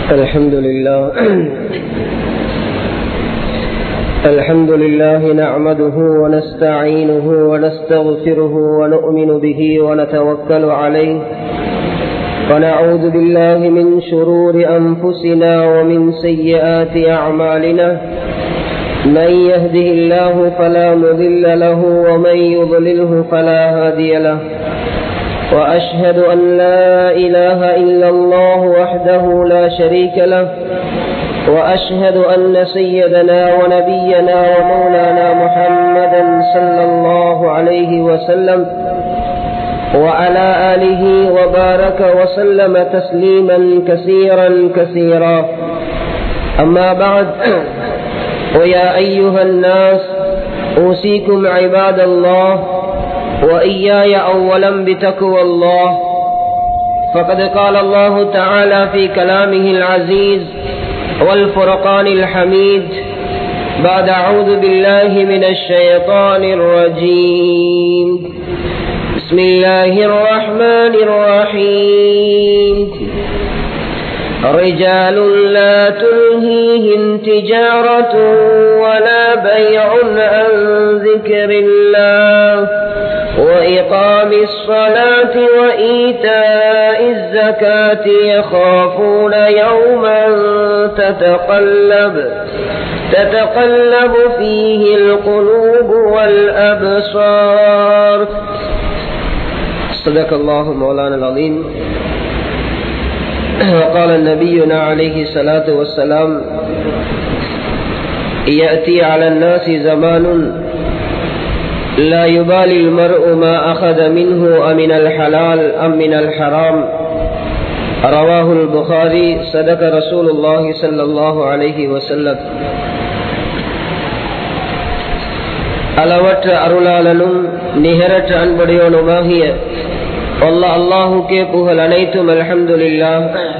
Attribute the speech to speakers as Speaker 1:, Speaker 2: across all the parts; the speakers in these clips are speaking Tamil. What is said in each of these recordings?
Speaker 1: الحمد لله الحمد لله نعمده ونستعينه ونستغفره ونؤمن به ونتوكل عليه ونعوذ بالله من شرور أنفسنا ومن سيئات أعمالنا من يهده الله فلا مضل له ومن يضلله فلا هادي له وأشهد أن لا إله إلا الله وحده لا شريك له وأشهد أن سيدنا ونبينا ومولانا محمدا صلى الله عليه وسلم وعلى آله وبارك وسلم تسليما كثيرا كثيرا أما بعد ويا أيها الناس أوصيكم عباد الله وإياي أولا بتقوى الله فقد قال الله تعالى في كلامه العزيز والفرقان الحميد بعد أعوذ بالله من الشيطان الرجيم بسم الله الرحمن الرحيم رجال لا تلهيهم تجارة ولا بيع عن ذكر الله وإقام الصلاة وإيتاء الزكاة يخافون يوما تتقلب تتقلب فيه القلوب والأبصار صدق الله مولانا العظيم وقال نبينا عليه الصلاة والسلام يأتي على الناس زمان لا يبالي المرء ما أخذ منه أمن الحلال أم من الحرام رواه البخاري صدق رسول الله صلى الله عليه وسلم அளவற்ற அருளாளனும் நிகரற்ற அன்புடையோனுமாகிய அல்லா அல்லாஹுக்கே புகழ் அனைத்தும் அலமதுல்லா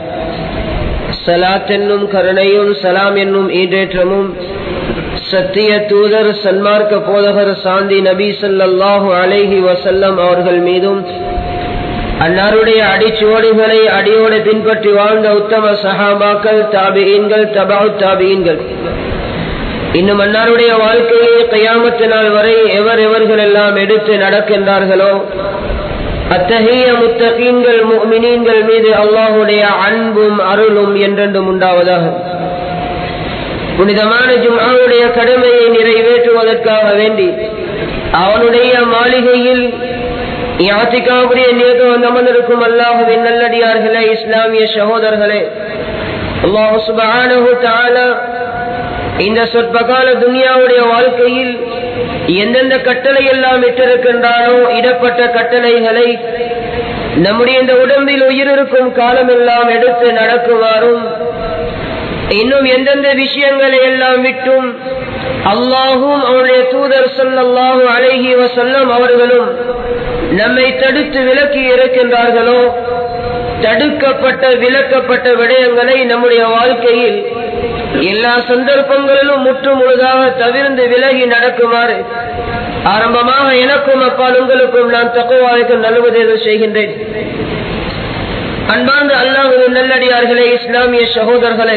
Speaker 1: சலாத் என்னும் கருணையும் சலாம் என்னும் ஈடேற்றமும் சத்திய தூதர் சன்மார்க்க போதகர் சாந்தி நபி சல்லாஹூ அலைஹி வசல்லம் அவர்கள் மீதும் அன்னாருடைய அடிச்சுவடுகளை அடியோடு பின்பற்றி வாழ்ந்த உத்தம சஹாபாக்கள் தாபியன்கள் தபாவு தாபியன்கள் இன்னும் அன்னாருடைய வாழ்க்கையை கையாமத்து நாள் வரை எவர் எவர்கள் எல்லாம் எடுத்து நடக்கின்றார்களோ அத்தகைய முத்தகீன்கள் மினீன்கள் மீது அல்லாஹுடைய அன்பும் அருளும் என்றென்றும் உண்டாவதாக புனிதமான ஜும்ஆவுடைய கடமையை நிறைவேற்றுவதற்காக வேண்டி அவனுடைய மாளிகையில் யாத்திகாவுடைய நியது அமர்ந்திருக்கும் அல்லாஹுவின் நல்லடியார்களே இஸ்லாமிய சகோதரர்களே அல்லாஹு சுபஹானஹு தஆலா இந்த சொற்பகால துனியாவுடைய வாழ்க்கையில் எந்தெந்த கட்டளை எல்லாம் இட்டிருக்கின்றானோ இடப்பட்ட கட்டளைகளை நம்முடைய இந்த உடம்பில் உயிர் இருக்கும் காலம் எல்லாம் எடுத்து நடக்குமாறும் இன்னும் எந்தெந்த விஷயங்களை எல்லாம் விட்டும் அல்லாஹும் அவருடைய தூதர் சொல்லல்லாஹு அழகி வசல்லம் அவர்களும் நம்மை தடுத்து விலக்கி இருக்கின்றார்களோ தடுக்கப்பட்ட விலக்கப்பட்ட விடயங்களை நம்முடைய வாழ்க்கையில் எல்லா சந்தர்ப்பங்களிலும் முற்று முழுதாக தவிர்ந்து விலகி நடக்குமாறு ஆரம்பமாக எனக்கும் அப்பால் உங்களுக்கும் நான் தக்குவாய்க்கு நல்வதேது செய்கின்றேன் அன்பார்ந்த அல்லாஹுவின் நல்லடியார்களே இஸ்லாமிய சகோதரர்களே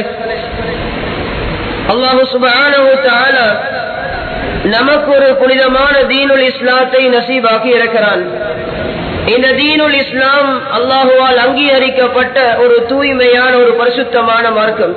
Speaker 1: அல்லாஹு சுபான நமக்கு ஒரு புனிதமான தீனுல் இஸ்லாத்தை நசீபாக்கி இருக்கிறான் இந்த தீனுல் இஸ்லாம் அல்லாஹுவால் அங்கீகரிக்கப்பட்ட ஒரு தூய்மையான ஒரு பரிசுத்தமான மார்க்கம்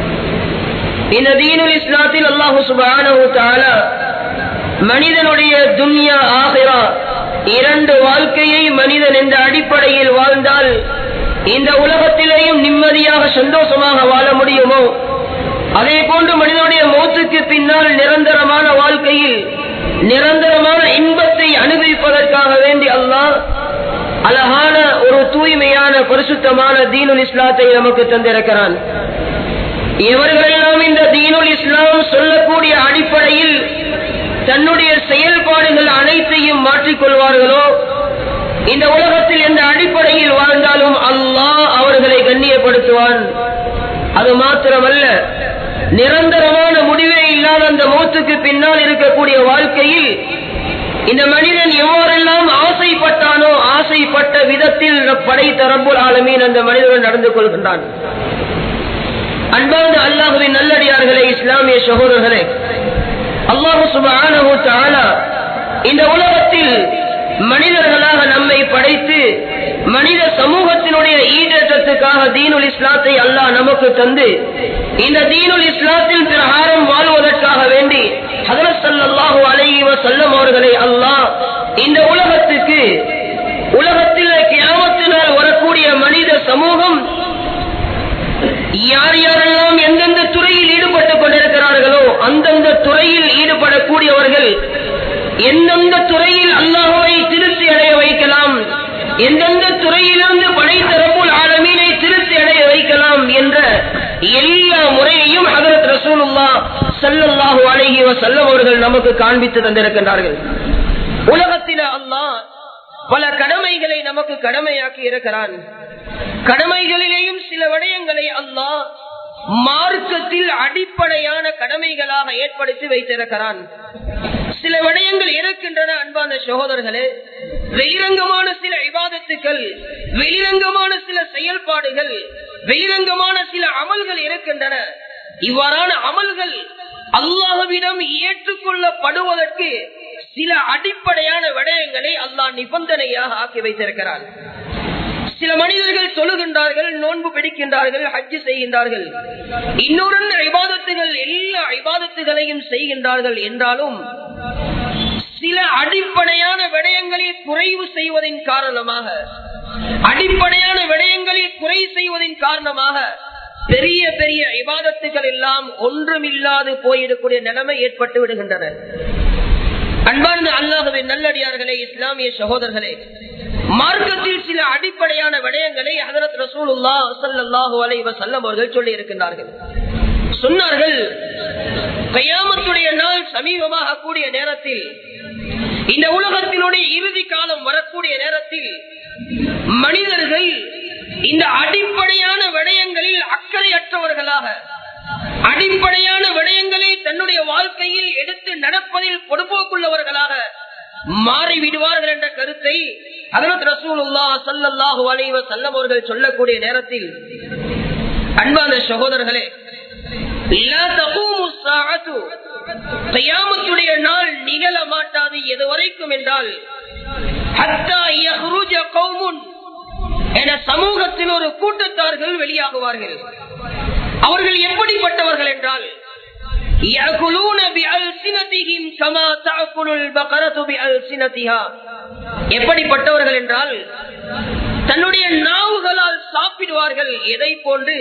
Speaker 1: இந்த தீனுல் இஸ்லாத்தில் அல்லாஹு சுபான மனிதனுடைய துன்யா ஆகிரா இரண்டு வாழ்க்கையை மனிதன் இந்த அடிப்படையில் வாழ்ந்தால் இந்த உலகத்திலேயும் நிம்மதியாக சந்தோஷமாக வாழ முடியுமோ அதே போன்று மனிதனுடைய மோத்துக்கு பின்னால் நிரந்தரமான வாழ்க்கையில் நிரந்தரமான இன்பத்தை அனுபவிப்பதற்காக வேண்டி அல்லாஹ் அழகான ஒரு தூய்மையான பரிசுத்தமான தீனுல் இஸ்லாத்தை நமக்கு தந்திருக்கிறான் இவர்களெல்லாம் இந்த தீனுல் இஸ்லாம் சொல்லக்கூடிய அடிப்படையில் தன்னுடைய செயல்பாடுகள் அனைத்தையும் மாற்றிக்கொள்வார்களோ இந்த உலகத்தில் எந்த அடிப்படையில் வாழ்ந்தாலும் அல்லாஹ் அவர்களை கண்ணியப்படுத்துவான் அது மாத்திரமல்ல நிரந்தரமான முடிவே இல்லாத அந்த மூத்துக்கு பின்னால் இருக்கக்கூடிய வாழ்க்கையில் இந்த மனிதன் எவ்வாறெல்லாம் ஆசைப்பட்டானோ ஆசைப்பட்ட விதத்தில் படைத்த ரப்புல் ஆலமீன் அந்த மனிதனுடன் நடந்து கொள்கின்றான் அன்பார்ந்த அல்லாஹுவின் நல்லடியார்களே இஸ்லாமிய சகோதரர்களே அல்லாஹு சுபஹானஹு தஆலா இந்த உலகத்தில் மனிதர்களாக நம்மை படைத்து மனித சமூகத்தினுடைய ஈடேற்றத்துக்காக தீனுல் இஸ்லாத்தை அல்லாஹ் நமக்கு தந்து இந்த தீனுல் இஸ்லாத்தின் பிரகாரம் வாழ்வதற்காக வேண்டி ஹதரத் ஸல்லல்லாஹு அலைஹி வஸல்லம் அவர்களை அல்லாஹ் இந்த உலகத்துக்கு உலகத்தில் கியாமத்தினால் வரக்கூடிய மனித சமூகம் யார் யாரெல்லாம் எந்தெந்த துறையில் ஈடுபட்டுக் கொண்டிருக்கிறார்களோ அந்தந்த துறையில் ஈடுபடக்கூடியவர்கள் எந்தெந்த துறையில் அல்லாஹுவை திருப்தி அடைய வைக்கலாம் எந்தெந்த துறையிலிருந்து படைத்த ரப்புல் ஆலமீனை திருப்தி அடைய வைக்கலாம் என்ற எல்லா முறையையும் ஹதரத் ரசூலுல்லா ஸல்லல்லாஹு அலைஹி வஸல்லம் அவர்கள் நமக்கு காண்பித்து தந்திருக்கின்றார்கள் உலகத்தில அல்லாஹ் பல கடமைகளை நமக்கு கடமையாக்கி இருக்கிறான் கடமைகளிலேயும் சில விடயங்களை அல்லாஹ் மார்க்கத்தில் அடிப்படையான கடமைகளாக ஏற்படுத்தி வைத்திருக்கிறான் சில விடயங்கள் இருக்கின்றன அன்பான சகோதரர்களே வெளிரங்கமான சில விவாதத்துக்கள் வெளிரங்கமான சில செயல்பாடுகள் வெளிரங்கமான சில அமல்கள் இருக்கின்றன இவ்வாறான அமல்கள் அல்லாஹவிடம் ஏற்றுக்கொள்ளப்படுவதற்கு சில அடிப்படையான விடயங்களை அல்லாஹ் நிபந்தனையாக ஆக்கி வைத்திருக்கிறார் சில மனிதர்கள் சொல்லுகின்றார்கள் நோன்பு பிடிக்கின்றார்கள் ஹஜ்ஜு செய்கின்றார்கள் இன்னொரு ஐபாதத்துகள் எல்லா ஐபாதத்துகளையும் செய்கின்றார்கள் என்றாலும் சில அடிப்படையான விடயங்களில் குறைவு செய்வதின் காரணமாக அடிப்படையான விடயங்களில் குறை செய்வதின் காரணமாக பெரிய பெரிய இபாதத்துகள் எல்லாம் ஒன்றுமில்லாது போயிடக்கூடிய நிலைமை ஏற்பட்டு விடுகின்றன அன்பார்ந்த அல்லாஹுவின் நல்லடியார்களே இஸ்லாமிய சகோதரர்களே மார்க்கத்தில் சில அடிப்படையான விடயங்களை ஹதரத் ரசூலுல்லா ஸல்லல்லாஹு அலைஹி வஸல்லம் அவர்கள் சொல்லி இருக்கின்றார்கள் சொன்னார்கள் கயாமத்துடைய நாள் சமீபமாக கூடிய நேரத்தில் இந்த உலகத்தினுடைய இறுதி காலம் வரக்கூடிய நேரத்தில் மனிதர்கள் இந்த அடிப்படையான விடயங்களில் அக்கறையற்றவர்களாக அடிப்படையான விடயங்களை தன்னுடைய வாழ்க்கையில் எடுத்து நடப்பதில் பொறுப்போக்குள்ளவர்களாக மாறிவிடுவார்கள் என்ற கருத்தை அதற்கு ரசூலுல்லா சல்லல்லாஹு அலைஹி வஸல்லம் அவர்கள் சொல்லக்கூடிய நேரத்தில் அன்பான சகோதரர்களே லா தகூமு ஸாஅத்து கியாமத்துடைய நாள் நிகழ மாட்டாது எது வரைக்கும் என்றால் ஹத்தா யஹ்ருஜ கௌமுன் என சமூகத்தில் ஒரு கூட்டத்தார்கள் வெளியாகுவார்கள் அவர்கள் எப்படிப்பட்டவர்கள் என்றால் يأكلون بألسنتهم كما تأكل البقرة بألسنتها எப்படிப்பட்டவர்கள் என்றால் தன்னுடைய நாவுகளால் சாப்பிடுவார்கள் எதை போன்று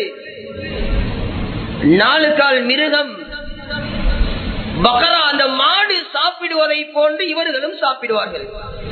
Speaker 1: நாலு கால் மிருகம் பகரா அந்த மாடு சாப்பிடுவதை போன்று இவர்களும் சாப்பிடுவார்கள்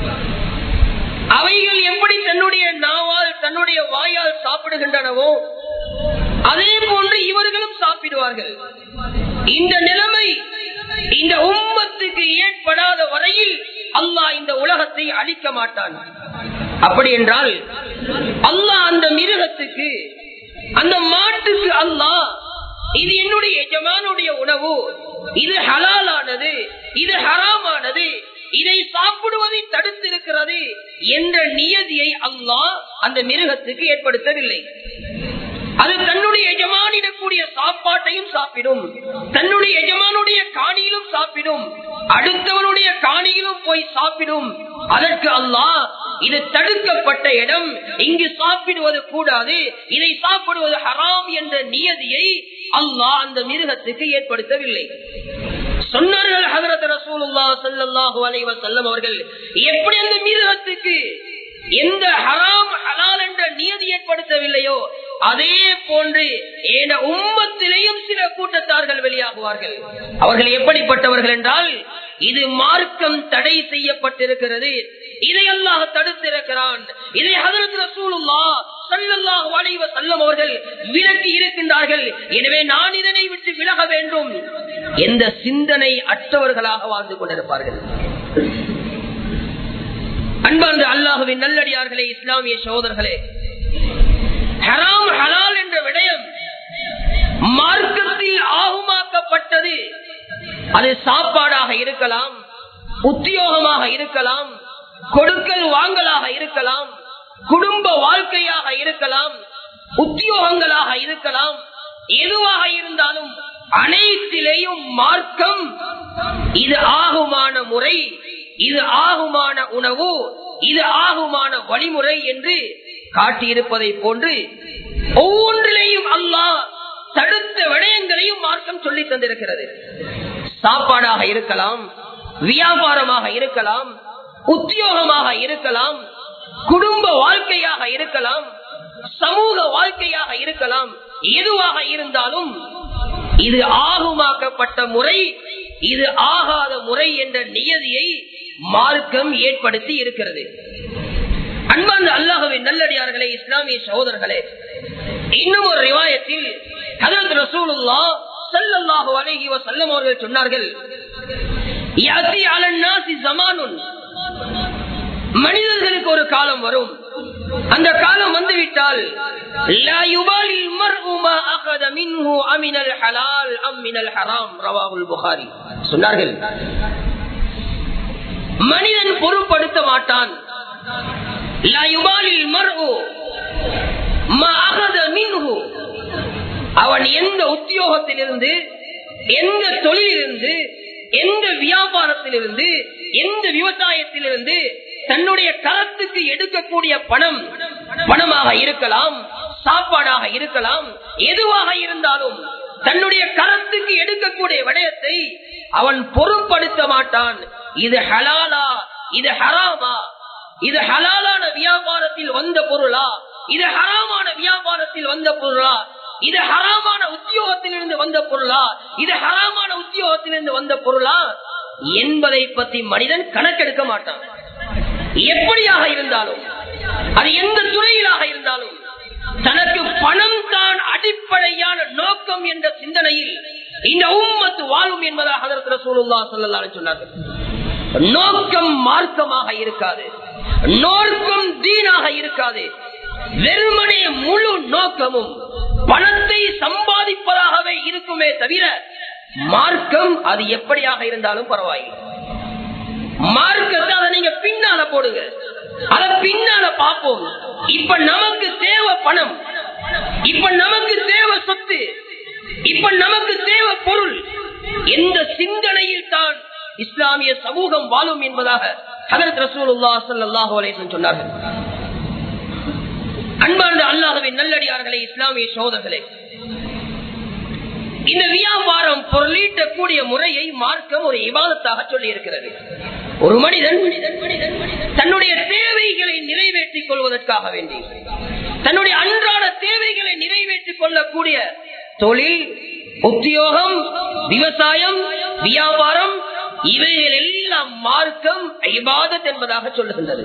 Speaker 1: அவைகள் எப்படி தன்னுடைய நாவால் தன்னுடைய வாயால் சாப்பிடுகின்றனவோ அதே போன்று இவர்களும் சாப்பிடுவார்கள் இந்த நிலைமை இந்த உம்மத்துக்கு ஏற்படாத வரையில் அல்லாஹ் இந்த உலகத்தை அழிக்க மாட்டான் அப்படி என்றால் அல்லாஹ் அந்த மிருகத்துக்கு அந்த மாட்டுக்கு அல்லாஹ் இது என்னுடைய எஜமானுடைய உணவு இது ஹலாலானது இது ஹராமானது இதை சாப்பிடுவதை தடுத்திருக்கிறது என்ற நியதியை அல்லாஹ் அந்த மிருகத்துக்கு ஏற்படுத்தவில்லை அது தன்னுடைய எஜமானிடக்கூடிய சாப்பாட்டையும் சாப்பிடும் தன்னுடைய எஜமானுடைய காணியிலும் சாப்பிடும் அடுத்தவனுடைய காணியிலும் போய் சாப்பிடும் அதற்கு அல்லாஹ் இது தடுக்கப்பட்ட இடம் இங்கு சாப்பிடுவது கூடாது இதை சாப்பிடுவது ஹராம் என்ற நியதியை அல்லாஹ் அந்த மிருகத்துக்கு ஏற்படுத்தவில்லை சொன்னார்கள் ஹதரத் ரசூலுல்லா ஸல்லல்லாஹு அலைஹி வஸல்லம் அவர்கள் எப்படி அந்த மிருகத்துக்கு எந்த ஹராம் ஹலால் என்ற நியதி ஏற்படுத்தவில்லையோ அதே போன்று என உம்மத்திலேயும் சில கூட்டத்தார்கள் வெளியாகுவார்கள் அவர்கள் எப்படிப்பட்டவர்கள் என்றால் இது மார்க்கம் தடை செய்யப்பட்டிருக்கிறது இதை அல்லாஹ் தடுத்திருக்கிறான் இதை ஹதரத் ரசூலுல்லா ஸல்லல்லாஹு அலைஹி வஸல்லம் அவர்கள் விலக்கி இருக்கின்றார்கள் எனவே நான் இதனை விட்டு விலக வேண்டும் எந்த சிந்தனை அற்றவர்களாக வாழ்ந்து கொண்டிருப்பார்கள் அன்பார்ந்த அல்லாஹுவின் நல்லடியார்களே இஸ்லாமிய சகோதரர்களே ஹராம் ஹலால் என்ற விடயம் மார்க்கத்தில் ஆகுமாக்கப்பட்டது அது சாப்பாடாக இருக்கலாம் உத்தியோகமாக இருக்கலாம் கொடுக்கல் வாங்கலாக இருக்கலாம் குடும்ப வாழ்க்கையாக இருக்கலாம் உத்தியோகங்களாக இருக்கலாம்
Speaker 2: எதுவாக இருந்தாலும் அனைத்திலேயும் மார்க்கம் இது ஆகுமான முறை இது ஆகுமான உணவு இது ஆகுமான வழிமுறை என்று காட்டியிருப்பதை போன்று ஒவ்வொன்றிலேயும் அல்லாஹ் தடுத்த விடயங்களையும் மார்க்கம் சொல்லி தந்திருக்கிறது சாப்பாடாக இருக்கலாம் வியாபாரமாக இருக்கலாம் உத்தியோகமாக இருக்கலாம் குடும்ப வாழ்க்கையாக இருக்கலாம் சமூக வாழ்க்கையாக இருக்கலாம் எதுவாக இருந்தாலும் இது ஆகுமாக்கப்பட்ட முறை இது ஆகாத முறை என்ற நியதியை மார்க்கம் ஏற்படுத்தி இருக்கிறது அன்பார்ந்த அல்லாஹுவின் நல்லடியார்களே இஸ்லாமிய சகோதரர்களே இன்னும் ஒரு ரிவாயத்தில் ஹதரத் ரசூலுல்லா ஸல்லல்லாஹு அலைஹி வஸல்லம் அவர்கள் சொன்னார்கள் யாத்தி அலன் நாசி ஜமானுன் மனிதர்களுக்கு ஒரு காலம் வரும் அந்த காலம் வந்துவிட்டால் லா யுபாலில் மர்உ மா அகத மின்ஹு அமினல் ஹலால் அம் மினல் ஹராம் ரவாஹுல் புகாரி சொன்னார்கள் மனிதன் பொருட்படுத்த மாட்டான் லா யுபாலில் மர்உ மா அகத மின்ஹு அவன் எந்த உத்தியோகத்திலிருந்து எந்த தொழிலிருந்து எந்த வியாபாரத்திலிருந்து எந்த விவசாயத்திலிருந்து தன்னுடைய கரத்துக்கு எடுக்கக்கூடிய பணம் பணமாக இருக்கலாம் சாப்பாடாக இருக்கலாம் எதுவாக இருந்தாலும் தன்னுடைய கரத்துக்கு எடுக்கக்கூடிய விடயத்தை அவன் பொருட்படுத்த மாட்டான் இது ஹலாலா இது ஹராமா இது ஹலாலான வியாபாரத்தில் வந்த பொருளா இது ஹராமான வியாபாரத்தில் வந்த பொருளா இது ஹராமான உத்தியோகத்திலிருந்து வந்த பொருளா இது ஹராமான உத்தியோகத்திலிருந்து வந்த பொருளா என்பதை பத்தி மனிதன் கணக்கெடுக்க மாட்டான் எப்படியாக இருந்தாலும் அது எந்த துறையிலாக இருந்தாலும் தனக்கு பணம் தான் அடிப்படையான நோக்கம் என்ற சிந்தனையில் இந்த உம்மத்து வாழும் என்பதாக அதற்கு ரசூலுல்லா ஸல்லல்லாஹு அலைஹி சொன்னார்கள் நோக்கம் மார்க்கமாக இருக்காது நோக்கம் தீனாக இருக்காது வெறுமனே முழு நோக்கமும் பணத்தை சம்பாதிப்பதாகவே இருக்குமே தவிர மார்க்கம் அது எப்படியாக இருந்தாலும் பரவாயில்லை மார்க்கத்தை அதை நீங்க பின்னால போடுங்க அத பின்னால பார்ப்போம் இப்ப நமக்கு தேவை பணம் இப்ப நமக்கு தேவை சொத்து இப்ப நமக்கு தேவை பொருள் எந்த சிந்தனையில் தான் இஸ்லாமிய சமூகம் வாழும் என்பதாக ஹதரத் ரசூலுல்லா ஸல்லல்லாஹு அலைஹி வஸல்லம் சொன்னார்கள் அன்பார்ந்த அல்லாஹ்வின் நல்லடியார்களே இஸ்லாமிய சோதர்களே இந்த வியாபாரம் பொருளீட்டக்கூடிய முறையை மார்க்கம் ஒரு இபாதத்தாக சொல்லி இருக்கிறது ஒரு மனிதன் தன்னுடைய தேவைகளை நிறைவேற்றிக் கொள்வதற்காக வேண்டி தன்னுடைய அன்றாட தேவைகளை நிறைவேற்றிக் கொள்ளக்கூடிய தொழில் உத்தியோகம் விவசாயம் வியாபாரம் இவைகள் எல்லாம் மார்க்கம் இபாதத் என்பதாக சொல்லுகின்றது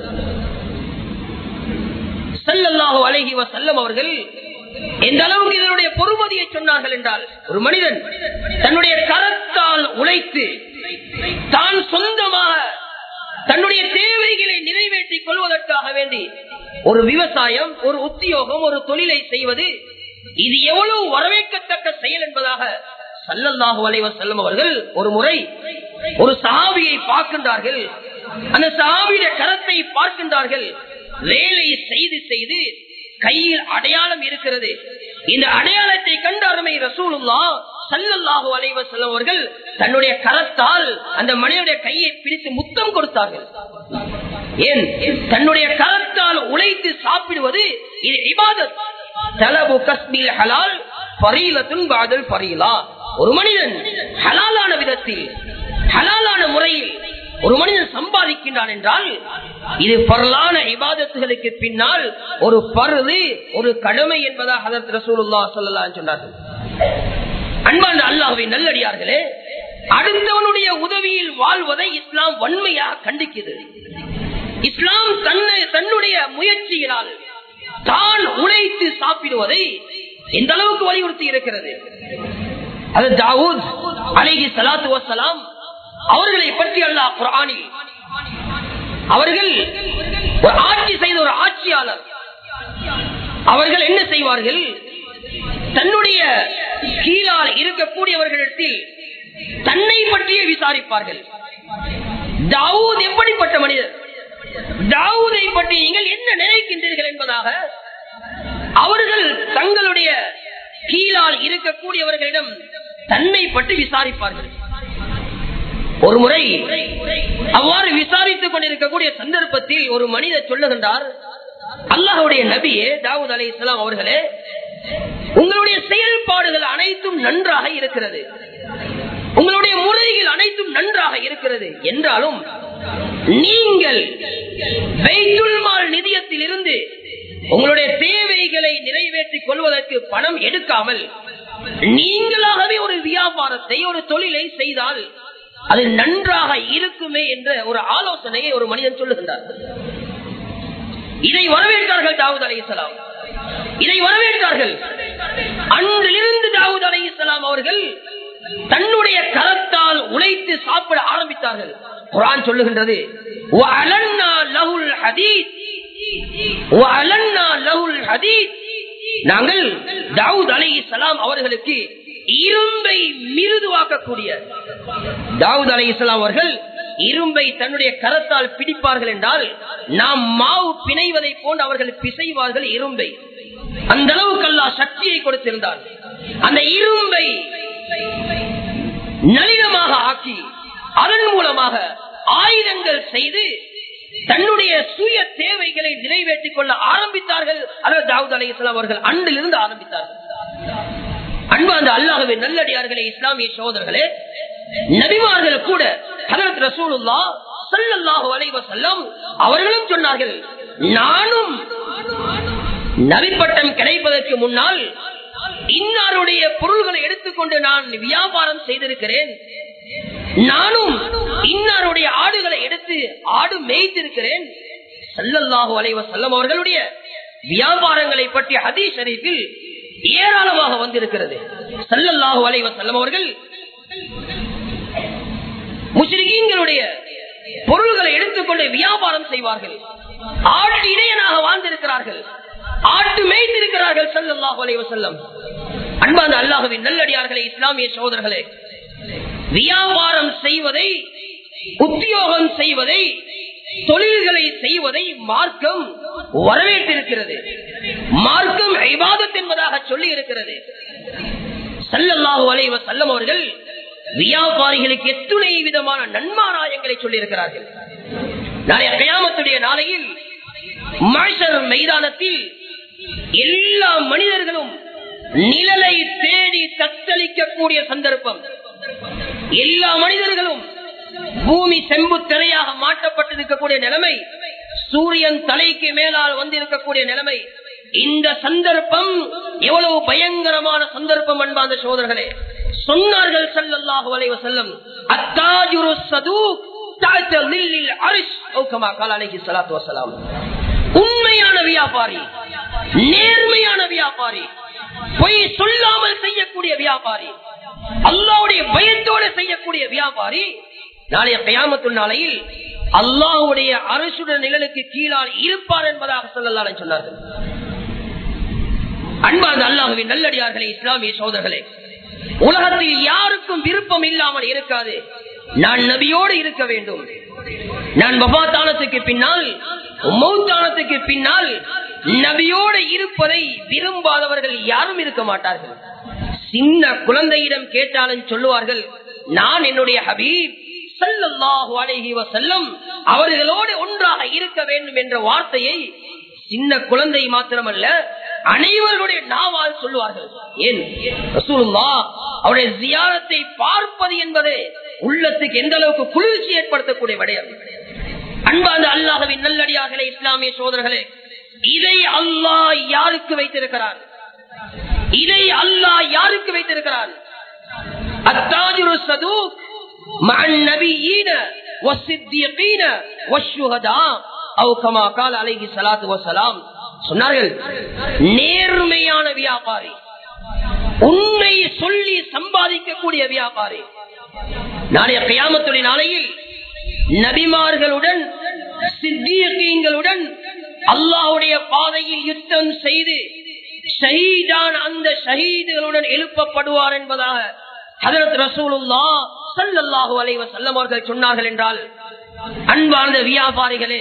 Speaker 2: சல்லல்லாஹு அலைஹி வஸல்லம் அவர்கள் எந்த அளவுக்கு இதனுடைய பொறுமதியை சொன்னார்கள் என்றால் ஒரு மனிதன் தன்னுடைய கரத்தால் உழைத்து தான் சொந்தமாக தன்னுடைய தேவைகளை நிறைவேற்றிக் கொள்வதற்காக வேண்டி ஒரு விவசாயம் ஒரு உத்தியோகம் ஒரு தொழிலை செய்வது இது எவ்வளவு வரவேற்கத்தக்க செயல் என்பதாக சல்லல்லாஹு அலைஹி வஸல்லம் அவர்கள் ஒரு முறை ஒரு சஹாபியை பார்க்கின்றார்கள் அந்த சஹாபியுடைய கரத்தை பார்க்கின்றார்கள் வேலை செய்து செய்து கையில் அடையாளம் இருக்கிறது இந்த அடையாளத்தை கண்ட அருமை ரசூலுல்லா சல்லல்லாஹு அலைஹி வஸல்லம் அவர்கள் தன்னுடைய கரத்தால் அந்த மனிதனுடைய கையை பிடித்து முத்தம் கொடுத்தார்கள் ஏன் தன்னுடைய கரத்தால் உழைத்து சாப்பிடுவது இது இபாதத் தலபு கஸ்பில் ஹலால் பரீலத்துன் பாதல் பரீலா ஒரு மனிதன் ஹலாலான விதத்தில் ஹலாலான முறையில் ஒரு மனிதன் சம்பாதிக்கின்றான் என்றால் இது பரலான இபாதத்துகளுக்கு பின்னால் ஒரு பருது ஒரு கடமை என்பதாக அதற்கு ரசூலுல்லா சொல்லலாம் சொன்னார்கள் அன்பான அல்லாஹுவின் நல்லடியார்களே அடுத்தவனுடைய உதவியில் வாழ்வதை இஸ்லாம் வன்மையாக கண்டிக்கிறது இஸ்லாம் தன்னை தன்னுடைய முயற்சியினால் தான் உழைத்து சாப்பிடுவதை எந்த அளவுக்கு வலியுறுத்தி இருக்கிறது அது தாவூத் அலைஹி சலாத்து வசலாம் அவர்களை பற்றி அல்லாஹ் குரானில் அவர்கள் ஒரு ஆட்சி செய்த ஒரு ஆட்சியாளர் அவர்கள் என்ன செய்வார்கள் தன்னுடைய கீழால் இருக்கக்கூடியவர்களிடத்தில் தன்னை பற்றியே விசாரிப்பார்கள் தாவூத் எப்படிப்பட்ட மனிதர் தாவூதை பற்றி நீங்கள் என்ன நினைக்கின்றீர்கள் என்பதாக அவர்கள் தங்களுடைய கீழால் இருக்கக்கூடியவர்களிடம் தன்மை பற்றி விசாரிப்பார்கள் ஒரு முறை அவ்வாறு விசாரித்துக் கொண்டிருக்கக்கூடிய சந்தர்ப்பத்தில் ஒரு மனிதர் சொல்லுகின்றார் அல்லாஹுடைய நபியே தாவூத் அலி இஸ்லாம் அவர்களே உங்களுடைய செயல்பாடுகள் அனைத்தும் நன்றாக இருக்கிறது உங்களுடைய முறைகள் அனைத்தும் நன்றாக இருக்கிறது என்றாலும் நீங்கள் வைத்துல்மால் நிதியத்தில் இருந்து உங்களுடைய தேவைகளை நிறைவேற்றிக் கொள்வதற்கு பணம் எடுக்காமல் நீங்களாகவே ஒரு வியாபாரத்தை ஒரு தொழிலை செய்தால் அது நன்றாக இருக்குமே என்ற ஒரு ஆலோசனையை ஒரு மனிதன் சொல்லுகின்றார் இதை வரவேற்றார்கள் தாவூத் அலி இஸ்லாம் இதை வரவேற்றார்கள் அன்றிலிருந்து தாவூத் அலி இஸ்லாம் அவர்கள் தன்னுடைய கரத்தால் உழைத்து சாப்பிட ஆரம்பித்தார்கள் குரான் சொல்லுகின்றது நாங்கள் தாவூத் அலி இஸ்லாம் அவர்களுக்கு இரும்பை மிருதுவாக்கக்கூடிய தாவூத் அலி இஸ்லாம் அவர்கள் இரும்பை தன்னுடைய கரத்தால் பிடிப்பார்கள் என்றால் நாம் மாவு பிணைவதை போன்று அவர்கள் பிசைவார்கள் இரும்பை அந்த அளவுக்கு அல்லா சக்தியை கொடுத்திருந்தார் அந்த இரும்பை நளினமாக ஆக்கி அதன் மூலமாக ஆயுதங்கள் செய்து தன்னுடைய சுய தேவைகளை நிறைவேற்றிக் கொள்ள ஆரம்பித்தார்கள் அதாவது தாவூத் அலி இஸ்லாம் அவர்கள் அன்றிலிருந்து ஆரம்பித்தார்கள் அன்பு அந்த அல்லாஹுவே நல்லடியார்களே இஸ்லாமிய சோதர்களே நபிமார்கள் கூட ஹதரத் ரசூலுல்லா சல்லல்லாஹு அலைஹி வஸல்லம் அவர்களும் சொன்னார்கள் நானும் நபிப்பட்டம் கிடைப்பதற்கு முன்னால் இன்னாருடைய பொருள்களை எடுத்துக்கொண்டு நான் வியாபாரம் செய்திருக்கிறேன் நானும் இன்னாருடைய ஆடுகளை எடுத்து ஆடு மேய்த்திருக்கிறேன் சல்லல்லாஹு அலைஹி வஸல்லம் அவர்களுடைய வியாபாரங்களை பற்றி ஹதீஸ் ஷரீஃபில் ஏராளமாக வந்திருக்கிறது சல்லல்லாஹு அலைஹி வஸல்லம் அவர்கள் முஸ்லிம்களுடைய பொருள்களை எடுத்துக்கொண்டு வியாபாரம் செய்வார்கள் ஆட்டு இடையனாக வாழ்ந்திருக்கிறார்கள் ஆட்டு மேய்த்திருக்கிறார்கள் சல்லல்லாஹு அலைஹி வஸல்லம் அன்பான அல்லாஹுவின் நல்லடியார்களே இஸ்லாமிய சகோதரர்களே வியாபாரம் செய்வதை உத்தியோகம் செய்வதை தொழில்களை செய்வதை மார்க்கம் வரவேற்றிருக்கிறது மார்க்கம் ஐபாதத் என்பதாக சொல்லி இருக்கிறது சல்லல்லாஹு அலைவ செல்லம் அவர்கள் வியாபாரிகளுக்கு எத்துணை விதமான நன்மாராயங்களை சொல்லி இருக்கிறார்கள் நாளைய கயாமத்துடைய நாளையில் மாஷர் மைதானத்தில் எல்லா மனிதர்களும் நிழலை தேடி தத்தளிக்கக்கூடிய சந்தர்ப்பம் எல்லா மனிதர்களும் பூமி செம்பு திரையாக மாட்டப்பட்டிருக்கக்கூடிய நிலைமை சூரியன் தலைக்கு மேலால் வந்திருக்கக்கூடிய நிலைமை இந்த சந்தர்ப்பம் எவ்வளவு பயங்கரமான சந்தர்ப்பம் அன்பாந்த சோதர்களே சொன்னார்கள் சல்லல்லாஹு அலைஹி வஸல்லம் அத்தாஜுரு சதூக் தஅத லில்லில் அர்ஷ் ஓ கமா கால அலைஹி ஸலாத்து வஸலாம் உண்மையான வியாபாரி நேர்மையான வியாபாரி பொய் சொல்லாமல் செய்யக்கூடிய வியாபாரி அல்லாவுடைய பயத்தோடு செய்யக்கூடிய வியாபாரி நாளைய கயாமத்து நாளையில் அல்லாஹுடைய அரசுட நிழலுக்கு கீழால் இருப்பார் என்பதாக சொல்லலாம் சொன்னார்கள் அன்பார்ந்த அல்லாஹுவின் நல்லடியார்களே இஸ்லாமிய சோதர்களே உலகத்தில் யாருக்கும் விருப்பம் இல்லாமல் இருக்காது நான் நபியோடு இருக்க வேண்டும் நான் பபாத்தானத்துக்கு பின்னால் மௌத்தானத்துக்கு பின்னால் நபியோடு இருப்பதை விரும்பாதவர்கள் யாரும் இருக்க மாட்டார்கள் சின்ன குழந்தையிடம் கேட்டாலும் சொல்லுவார்கள் நான் என்னுடைய ஹபீப் சல்லல்லாஹு அலைஹி வஸல்லம் அவர்களோடு ஒன்றாக இருக்க வேண்டும் என்ற வார்த்தையை சின்ன குழந்தை மாத்திரமல்ல அனைவருடைய நாவால் சொல்லுவார்கள் ஏன் ரசூலுல்லா அவருடைய ஜியாரத்தை பார்ப்பது என்பது உள்ளத்துக்கு எந்த அளவுக்கு குளிர்ச்சி ஏற்படுத்தக்கூடிய விடயம் அன்பாந்த அல்லாஹவின் நல்லடியார்களே இஸ்லாமிய சோதர்களே இதை அல்லாஹ் யாருக்கு வைத்திருக்கிறார் இதை அல்லாஹ் யாருக்கு வைத்திருக்கிறார் அத்தாஜுரு சதூக் مع النبيين والصديقين والشهداء او كما قال عليه الصلاه والسلام சொன்னார்கள் நேர்மையான வியாபாரி உண்மை சொல்லி சம்பாதிக்கக்கூடிய வியாபாரி நாளைய கியாமத்துடைய நாளையில் நபிமார்களுடன் சித்தியங்களுடன் அல்லாஹுடைய பாதையில் யுத்தம் செய்து ஷஹீதான் அந்த ஷஹீதுகளுடன் எழுப்பப்படுவார் என்பதாக ஹதரத் ரசூலுல்லா சல்லல்லாஹு அலைஹி வஸல்லம் அவர்கள் சொன்னார்கள் என்றால் அன்பார்ந்த வியாபாரிகளே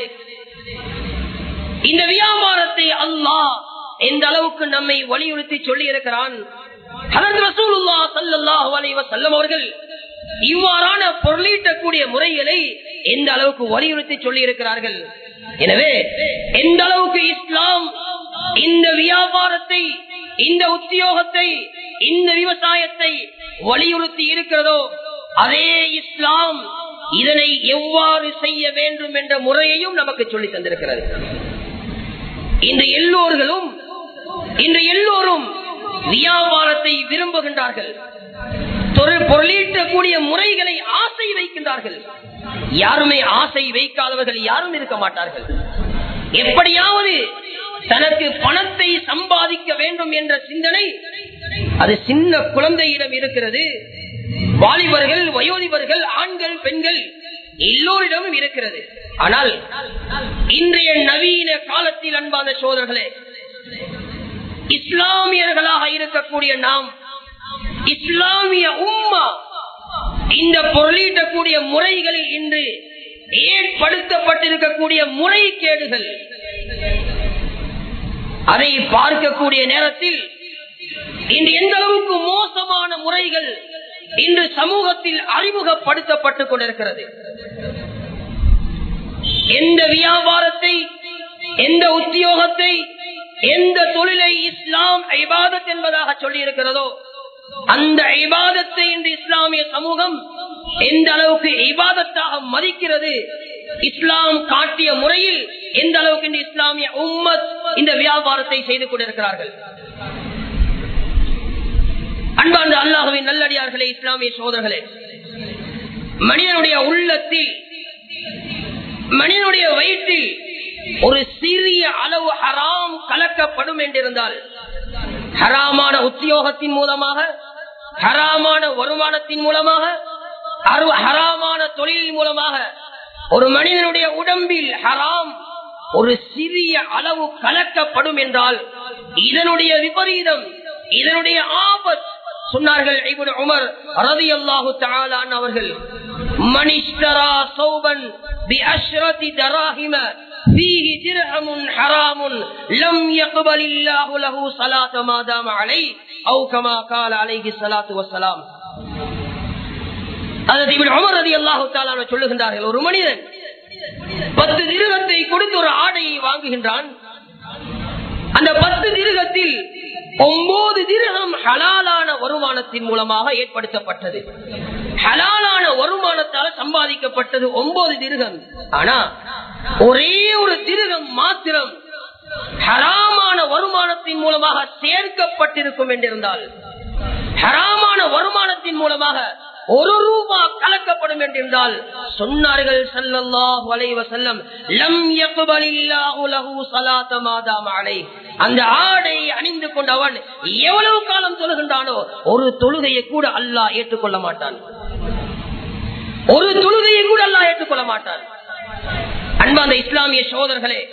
Speaker 2: இந்த வியாபாரத்தை அல்லாஹ் எந்த அளவுக்கு நம்மை வலியுறுத்தி சொல்லி இருக்கிறான் ஹதரத் ரசூலுல்லாஹ் ஸல்லல்லாஹு அலைஹி வஸல்லம் அவர்கள் இவ்வாறான பொருளீட்டக்கூடிய முறைகளை எந்த அளவுக்கு வலியுறுத்தி சொல்லி இருக்கிறார்கள் எனவே எந்த அளவுக்கு இஸ்லாம் இந்த வியாபாரத்தை இந்த உத்தியோகத்தை இந்த விவசாயத்தை வலியுறுத்தி இருக்கிறதோ அதே இஸ்லாம் இதனை எவ்வாறு செய்ய வேண்டும் என்ற முறையையும் நமக்கு சொல்லி தந்திருக்கிறது இந்த எல்லோர்களும் இன்று எல்லோரும் வியாபாரத்தை விரும்புகின்றார்கள் தொழில் பொருளீட்டக்கூடிய முறைகளை ஆசை வைக்கின்றார்கள் யாருமே ஆசை வைக்காதவர்கள் யாரும் இருக்க மாட்டார்கள் எப்படியாவது தனக்கு பணத்தை சம்பாதிக்க வேண்டும் என்ற சிந்தனை அது சின்ன குழந்தையிடம் இருக்கிறது வாலிபர்கள் வயோதிபர்கள் ஆண்கள் பெண்கள் எல்லோரிடமும் இருக்கிறது ஆனால் இன்றைய நவீன காலத்தில் அன்பான சோதர்களே இஸ்லாமியர்களாக இருக்கக்கூடிய நாம் இஸ்லாமிய உம்மா இந்த பொருளீட்டக்கூடிய முறைகளில் இன்று ஏற்படுத்தப்பட்டிருக்கக்கூடிய முறைகேடுகள் அதை பார்க்கக்கூடிய நேரத்தில் இன்று எந்த அளவுக்கு மோசமான முறைகள் இன்று சமூகத்தில் அறிமுகப்படுத்தப்பட்டுக் கொண்டிருக்கிறது எந்த வியாபாரத்தை எந்த உத்தியோகத்தை எந்த தொழிலை இஸ்லாம் ஐபாதத் என்பதாக சொல்லி இருக்கிறதோ அந்த ஐபாதத்தை இன்று இஸ்லாமிய சமூகம் எந்த அளவுக்கு ஐபாதத்தாக மதிக்கிறது இஸ்லாம் காட்டிய முறையில் எந்த அளவுக்கு இந்த இஸ்லாமிய உம்மத் இந்த வியாபாரத்தை செய்து கொண்டிருக்கிறார்கள் அன்பார்ந்த அல்லாஹுவின் நல்லடியார்களே இஸ்லாமிய சோதர்களே மனிதனுடைய உள்ளத்தில் மனிதனுடைய வயிற்றில் ஒரு சிறிய அளவு ஹராம் கலக்கப்படும் என்றிருந்தால் ஹராமான உத்தியோகத்தின் மூலமாக ஹராமான வருமானத்தின் மூலமாக ஹராமான தொழிலின் மூலமாக ஒரு மனிதனுடைய உடம்பில் ஹராம் ஒரு சிறிய அளவு கலக்கப்படும் என்றால் இதனுடைய விபரீதம் இதனுடைய ஆபத் சொன்னார்கள் இப்னு உமர் ரலியல்லாஹு தஆலா அவர்கள் மனிஷ்தரா சௌபன் பிஅஷ்ரதி தராஹிம فيه درهم حرام لم يقبل الله له صلاة ما دام عليه أو كما قال عليه الصلاة والسلام அதற்கு இவன் உமர் ரதி அல்லாஹு தாலா சொல்லுகின்றார்கள் ஒரு மனிதன் பத்து திருகத்தை கொடுத்து ஒரு ஆடையை வாங்குகின்றான் அந்த பத்து திருகத்தில் ஒன்பது திருகம் ஹலாலான வருமானத்தின் மூலமாக ஏற்படுத்தப்பட்டது ஹலாலான வருமானத்தால் சம்பாதிக்கப்பட்டது ஒன்பது திருகம் ஆனா ஒரே ஒரு திருகம் மாத்திரம் ஹராமான வருமானத்தின் மூலமாக சேர்க்கப்பட்டிருக்கும் என்றிருந்தால் ஹராமான வருமானத்தின் மூலமாக ஒரு ரூபா கலக்கப்படும் என்றிருந்தால் சொன்னார்கள் சல்லல்லாஹு அலைஹி வஸல்லம் லம் யக்பலில்லாஹு லஹு ஸலாத மாதாம அலை அந்த ஆடை அணிந்து கொண்டவன் எவ்வளவு காலம் தொழுகின்றானோ ஒரு தொழுகையை கூட அல்லாஹ் ஏற்றுக்கொள்ள மாட்டான் ஒரு தொழுகையை கூட அல்லாஹ் ஏற்றுக்கொள்ள மாட்டான் அன்பாந்த இஸ்லாமிய சோதர்களே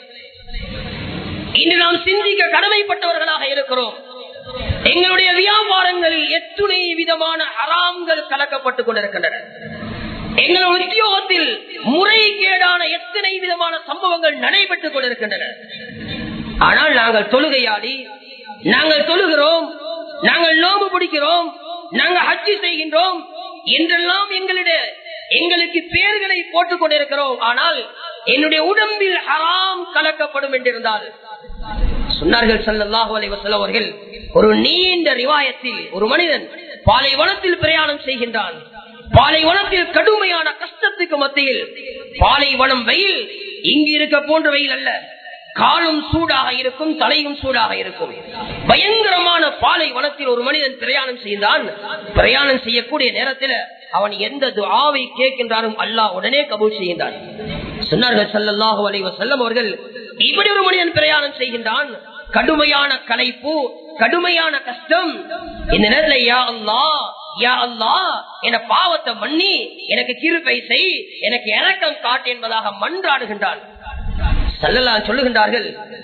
Speaker 2: இன்று நாம் சிந்திக்க கடமைப்பட்டவர்களாக இருக்கிறோம் எங்களுடைய வியாபாரங்களில் எத்துணை விதமான அறாம்கள் கலக்கப்பட்டுக் கொண்டிருக்கின்றன எங்கள் உத்தியோகத்தில் முறைகேடான எத்தனை விதமான சம்பவங்கள் நடைபெற்றுக் கொண்டிருக்கின்றன ஆனால் நாங்கள் தொழுகையாடி நாங்கள் தொழுகிறோம் நாங்கள் நோம்பு பிடிக்கிறோம் நாங்கள் ஹஜ்ஜி செய்கின்றோம் என்றெல்லாம் எங்களுடைய எங்களுக்கு பேர்களை போட்டுக் கொண்டிருக்கிறோம் ஆனால் என்னுடைய உடம்பில் ஹராம் கலக்கப்படும் என்றிருந்தால் சொன்னார்கள் சல்லாஹூ அலைவசல்ல அவர்கள் ஒரு நீண்ட ரிவாயத்தில் ஒரு மனிதன் பாலைவனத்தில் பிரயாணம் செய்கின்றான் பாலைவனத்தில் கடுமையான கஷ்டத்துக்கு மத்தியில் பாலைவனம் வெயில் இங்கு இருக்க போன்ற வெயில் அல்ல காலும் சூடாக இருக்கும் தலையும் சூடாக இருக்கும் பயங்கரமான பாலைவனத்தில் ஒரு மனிதன் பிரயாணம் செய்தான் பிரயாணம் செய்யக்கூடிய நேரத்தில் அவன் எந்த துஆவை கேட்கின்றாலும் அல்லாஹ் உடனே கபூல் செய்கின்றான் சொன்னார்கள் சல்லல்லாஹு அலைஹி வஸல்லம் அவர்கள் இப்படி ஒரு மனிதன் பிரயாணம் செய்கின்றான் கடுமையான கலைப்பு கடுமையான கஷ்டம் இந்த நேரத்துல யா அல்லா யா அல்லா என பாவத்தை மன்னி எனக்கு கிருப்பை செய் எனக்கு இறக்கம் காட்டு என்பதாக மன்றாடுகின்றான் சல்லல்லா சொல்லுகின்றார்கள்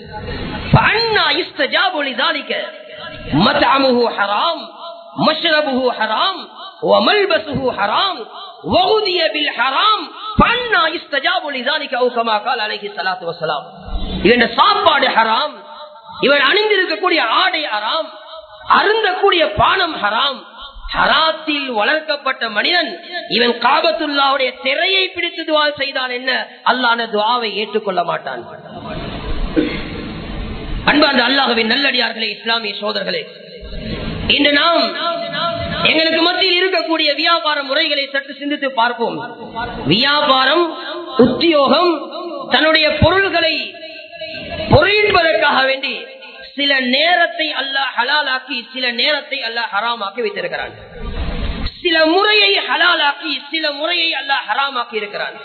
Speaker 2: ஹராம் மஷ்ரபுஹு ஹராம் وملبسه حرام وغذي بالحرام فانا يستجاب لذلك او كما قال عليه الصلاه والسلام இவன் சாப்பாடு ஹராம் இவன் அணிந்திருக்கக்கூடிய ஆடை ஹராம் அருந்தக்கூடிய பானம் ஹராம் ஹராத்தில் வளர்க்கப்பட்ட மனிதன் இவன் காபத்துல்லாவுடைய திரையை பிடித்து துவா செய்தான் என்ன அல்லான துவாவை ஏற்றுக்கொள்ள மாட்டான் அன்பார்ந்த அல்லாஹுவின் நல்லடியார்களே இஸ்லாமிய சோதர்களே இன்று நாம் எங்களுக்கு மத்தியில் இருக்கக்கூடிய வியாபார முறைகளை சற்று சிந்தித்து பார்ப்போம் வியாபாரம் உத்தியோகம் தன்னுடைய பொருள்களை பொருளின்பதற்காக வேண்டி சில நேரத்தை அல்லாஹ் ஹலாலாக்கி சில நேரத்தை அல்லாஹ் ஹராமாக்கி வைத்திருக்கிறான் சில முறையை ஹலாலாக்கி சில முறையை அல்லாஹ் ஹராமாக்கி இருக்கிறான்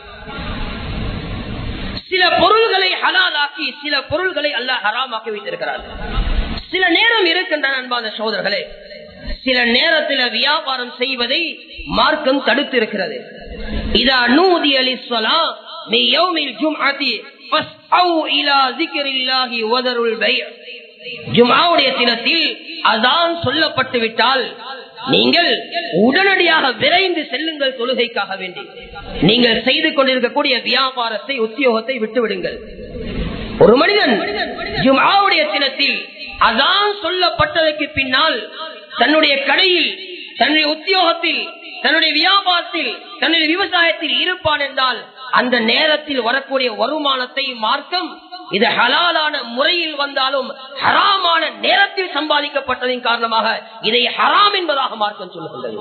Speaker 2: சில பொருள்களை ஹலாலாக்கி சில பொருள்களை அல்லாஹ் ஹராமாக்கி வைத்திருக்கிறான் சில நேரம் இருக்கின்றன அன்பான சோதர்களே சில நேரத்தில் வியாபாரம் செய்வதை மார்க்கம் தடுத்து இருக்கிறது இதா நூதி அலி சொலா நீ யௌமில் ஜும்அதி ஃபஸ்அவு இலா ذிக்ரில்லாஹி வதருல் பை' ஜும்ஆவுடைய தினத்தில் அதான் சொல்லப்பட்டு விட்டால் நீங்கள் உடனடியாக விரைந்து செல்லுங்கள் தொழுகைக்காக வேண்டி நீங்கள் செய்து கொண்டிருக்கக்கூடிய வியாபாரத்தை உத்தியோகத்தை விட்டுவிடுங்கள் ஒரு மனிதன் ஜும்ஆவுடைய தினத்தில் அதான் சொல்லப்பட்டதற்கு பின்னால் தன்னுடைய கடையில் தன்னுடைய உத்தியோகத்தில் தன்னுடைய வியாபாரத்தில் தன்னுடைய விவசாயத்தில் இருப்பான் என்றால் அந்த நேரத்தில் வரக்கூடிய வருமானத்தை மார்க்கம் இது ஹலாலான முறையில் வந்தாலும் ஹராமான நேரத்தில் சம்பாதிக்கப்பட்டதின் காரணமாக இதை ஹராம் என்பதாக மார்க்கம் சொல்லுகின்றது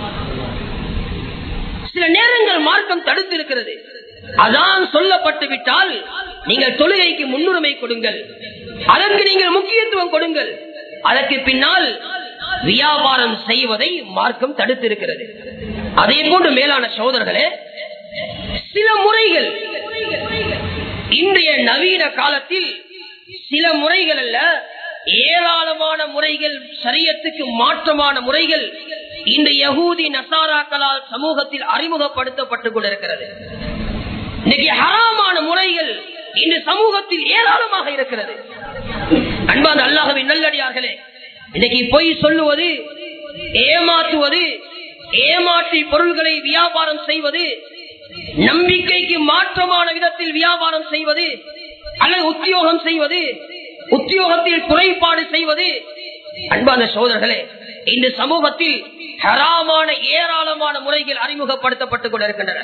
Speaker 2: சில நேரங்கள் மார்க்கம் தடுத்து இருக்கிறது அதான் சொல்லப்பட்டு விட்டால் நீங்கள் தொழுகைக்கு முன்னுரிமை கொடுங்கள் அதற்கு நீங்கள் முக்கியத்துவம் கொடுங்கள் அதற்கு பின்னால் வியாபாரம் செய்வதை மார்க்கம் தடுத்திருக்கிறது அதே போன்று மேலான சோதர்களே சில முறைகள் இன்றைய நவீன காலத்தில் சில முறைகள் அல்ல ஏராளமான முறைகள் சரியத்துக்கு மாற்றமான முறைகள் இந்த யகூதி நசாராக்களால் சமூகத்தில் அறிமுகப்படுத்தப்பட்டுக் கொண்டிருக்கிறது இன்னைக்கு ஹராமான முறைகள் இந்த சமூகத்தில் ஏராளமாக இருக்கிறது அன்பான அல்லாஹவின் நல்லடியார்களே இன்னைக்கு பொய் சொல்லுவது ஏமாற்றுவது ஏமாற்றி பொருள்களை வியாபாரம் செய்வது நம்பிக்கைக்கு மாற்றமான விதத்தில் வியாபாரம் செய்வது அல்லது உத்தியோகம் செய்வது உத்தியோகத்தில் குறைபாடு செய்வது அன்பான சோதர்களே இந்த சமூகத்தில் ஹராமான ஏராளமான முறைகள் அறிமுகப்படுத்தப்பட்டுக் கொண்டிருக்கின்றன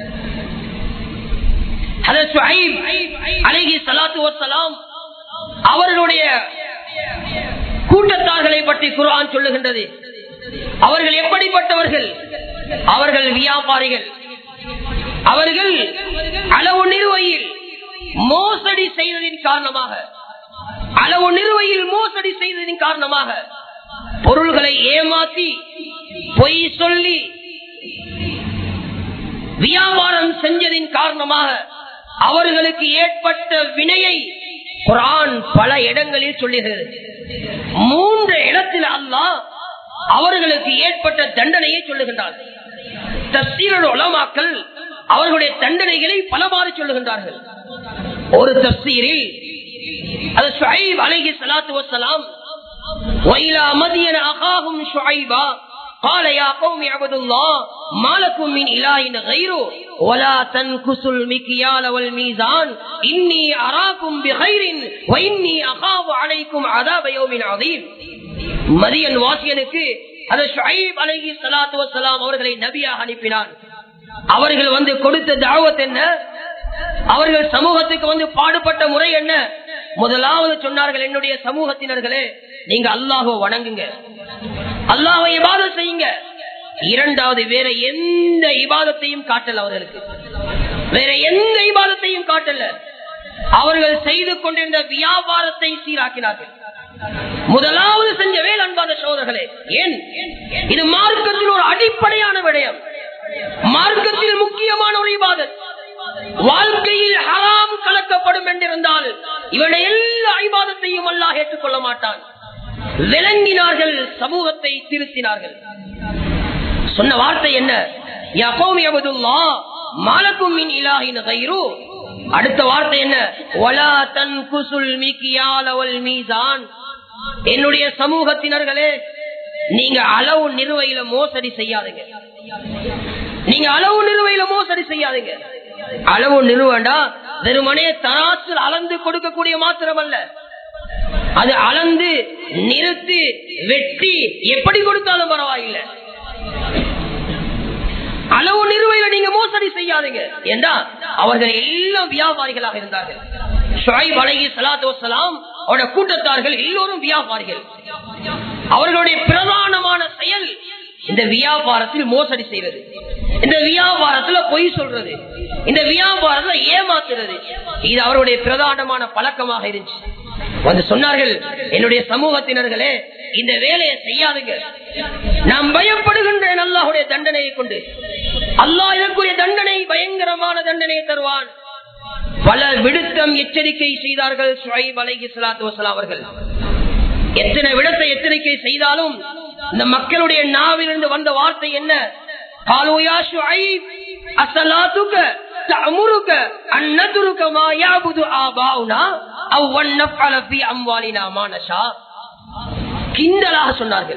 Speaker 2: அழகி சலாத்து வசலாம் அவர்களுடைய கூட்டத்தார்களை பற்றி குரான் சொல்லுகின்றது அவர்கள் எப்படிப்பட்டவர்கள் அவர்கள் வியாபாரிகள் அவர்கள் அளவு நிறுவையில் மோசடி செய்ததின் காரணமாக அளவு நிறுவையில் மோசடி செய்ததின் காரணமாக பொருள்களை ஏமாற்றி பொய் சொல்லி வியாபாரம் செஞ்சதின் காரணமாக அவர்களுக்கு ஏற்பட்ட வினையை குரான் பல இடங்களில் சொல்லுகிறது மூன்று இடத்தில் அல்லாஹ் அவர்களுக்கு ஏற்பட்ட தண்டனையை சொல்லுகின்றார் தஸ்தீரோட உலமாக்கள் அவர்களுடைய தண்டனைகளை பலமாறு சொல்லுகின்றார்கள் ஒரு தஸ்தீரில் அது ஷுஐப் அலைஹி ஸலாத்து வஸ்ஸலாம் وإلى مدين أخاهم شعيبا قال يا قوم اعبدوا الله ما لكم من إله غيره ولا تنكسوا المكيال والميزان إني أراكم بخير وإني أخاف عليكم عذاب يوم عظيم மதியன் வாசியனுக்கு அது ஷுஐப் அலைஹி ஸலாத்து வஸ்ஸலாம் அவர்களை நபியாக அனுப்பினார் அவர்கள் வந்து கொடுத்த தாவத் என்ன அவர்கள் சமூகத்துக்கு வந்து பாடுபட்ட முறை என்ன முதலாவது சொன்னார்கள் என்னுடைய சமூகத்தினர்களே நீங்க அல்லாஹோ வணங்குங்க அல்லாஹை இபாதம் செய்யுங்க இரண்டாவது வேற எந்த இபாதத்தையும் காட்டல அவர்களுக்கு வேற எந்த இபாதத்தையும் காட்டல அவர்கள் செய்து கொண்டிருந்த வியாபாரத்தை சீராக்கினார்கள் முதலாவது செஞ்ச வேல் அன்பான சோதர்களே ஏன் இது மார்க்கத்தில் ஒரு அடிப்படையான விடயம் மார்க்கத்தில் முக்கியமான ஒரு இபாதத் வாழ்க்கையில் ஹராம் கலக்கப்படும் என்றிருந்தால் இவனை எல்லா ஐபாதத்தையும் அல்லாஹ் ஏற்றுக்கொள்ள மாட்டான் விளங்கினார்கள் சமூகத்தை திருத்தினார்கள் சொன்ன வார்த்தை என்ன மாலக்கும் அடுத்த வார்த்தை என்ன ஒலா தன் குசுல் மிக்கியாலவல் மீசான் என்னுடைய சமூகத்தினர்களே நீங்க அளவு நிறுவையில மோசடி செய்யாதுங்க நீங்க அளவு நிறுவையில மோசடி செய்யாதீங்க அளவு நிறுவண்டா வெறுமனே தராசில் அளந்து கொடுக்கக்கூடிய மாத்திரம் அல்ல அது அளந்து நிறுத்தி வெட்டி எப்படி கொடுத்தாலும் பரவாயில்லை அளவு நிறுவையில நீங்க மோசடி செய்யாதீங்க ஏண்டா அவர்கள் எல்லாம் வியாபாரிகளாக இருந்தார்கள் ஷுஐப் அலைஹி ஸலாத்து வஸலாம் அவருடைய கூட்டத்தார்கள் எல்லோரும் வியாபாரிகள் அவர்களுடைய பிரதானமான செயல் இந்த வியாபாரத்தில் மோசடி செய்வது இந்த வியாபாரத்துல பொய் சொல்றது இந்த வியாபாரத்துல ஏமாத்துறது இது அவருடைய பிரதானமான பழக்கமாக இருந்துச்சு வந்து சொன்னார்கள் என்னுடைய சமூகத்தினர்களே இந்த வேலையை செய்யாதுங்க நான் பயப்படுகின்றேன் அல்லாஹுடைய தண்டனையை கொண்டு அல்லாஹ் இதற்குரிய தண்டனை பயங்கரமான தண்டனையை தருவான் பல விடுத்தம் எச்சரிக்கை செய்தார்கள் ஷுஐப் அலைஹி ஸலாத்து வஸலாம் அவர்கள் எத்தனை விடத்தை எச்சரிக்கை செய்தாலும் இந்த மக்களுடைய நாவிலிருந்து வந்த வார்த்தை என்ன காலோயா ஷுஐப் அசலாத்துக்க تأمرك أن نترك ما يعبد آباؤنا أو أن نفعل في أموالنا ما نشاء கிண்டலாக சொன்னார்கள்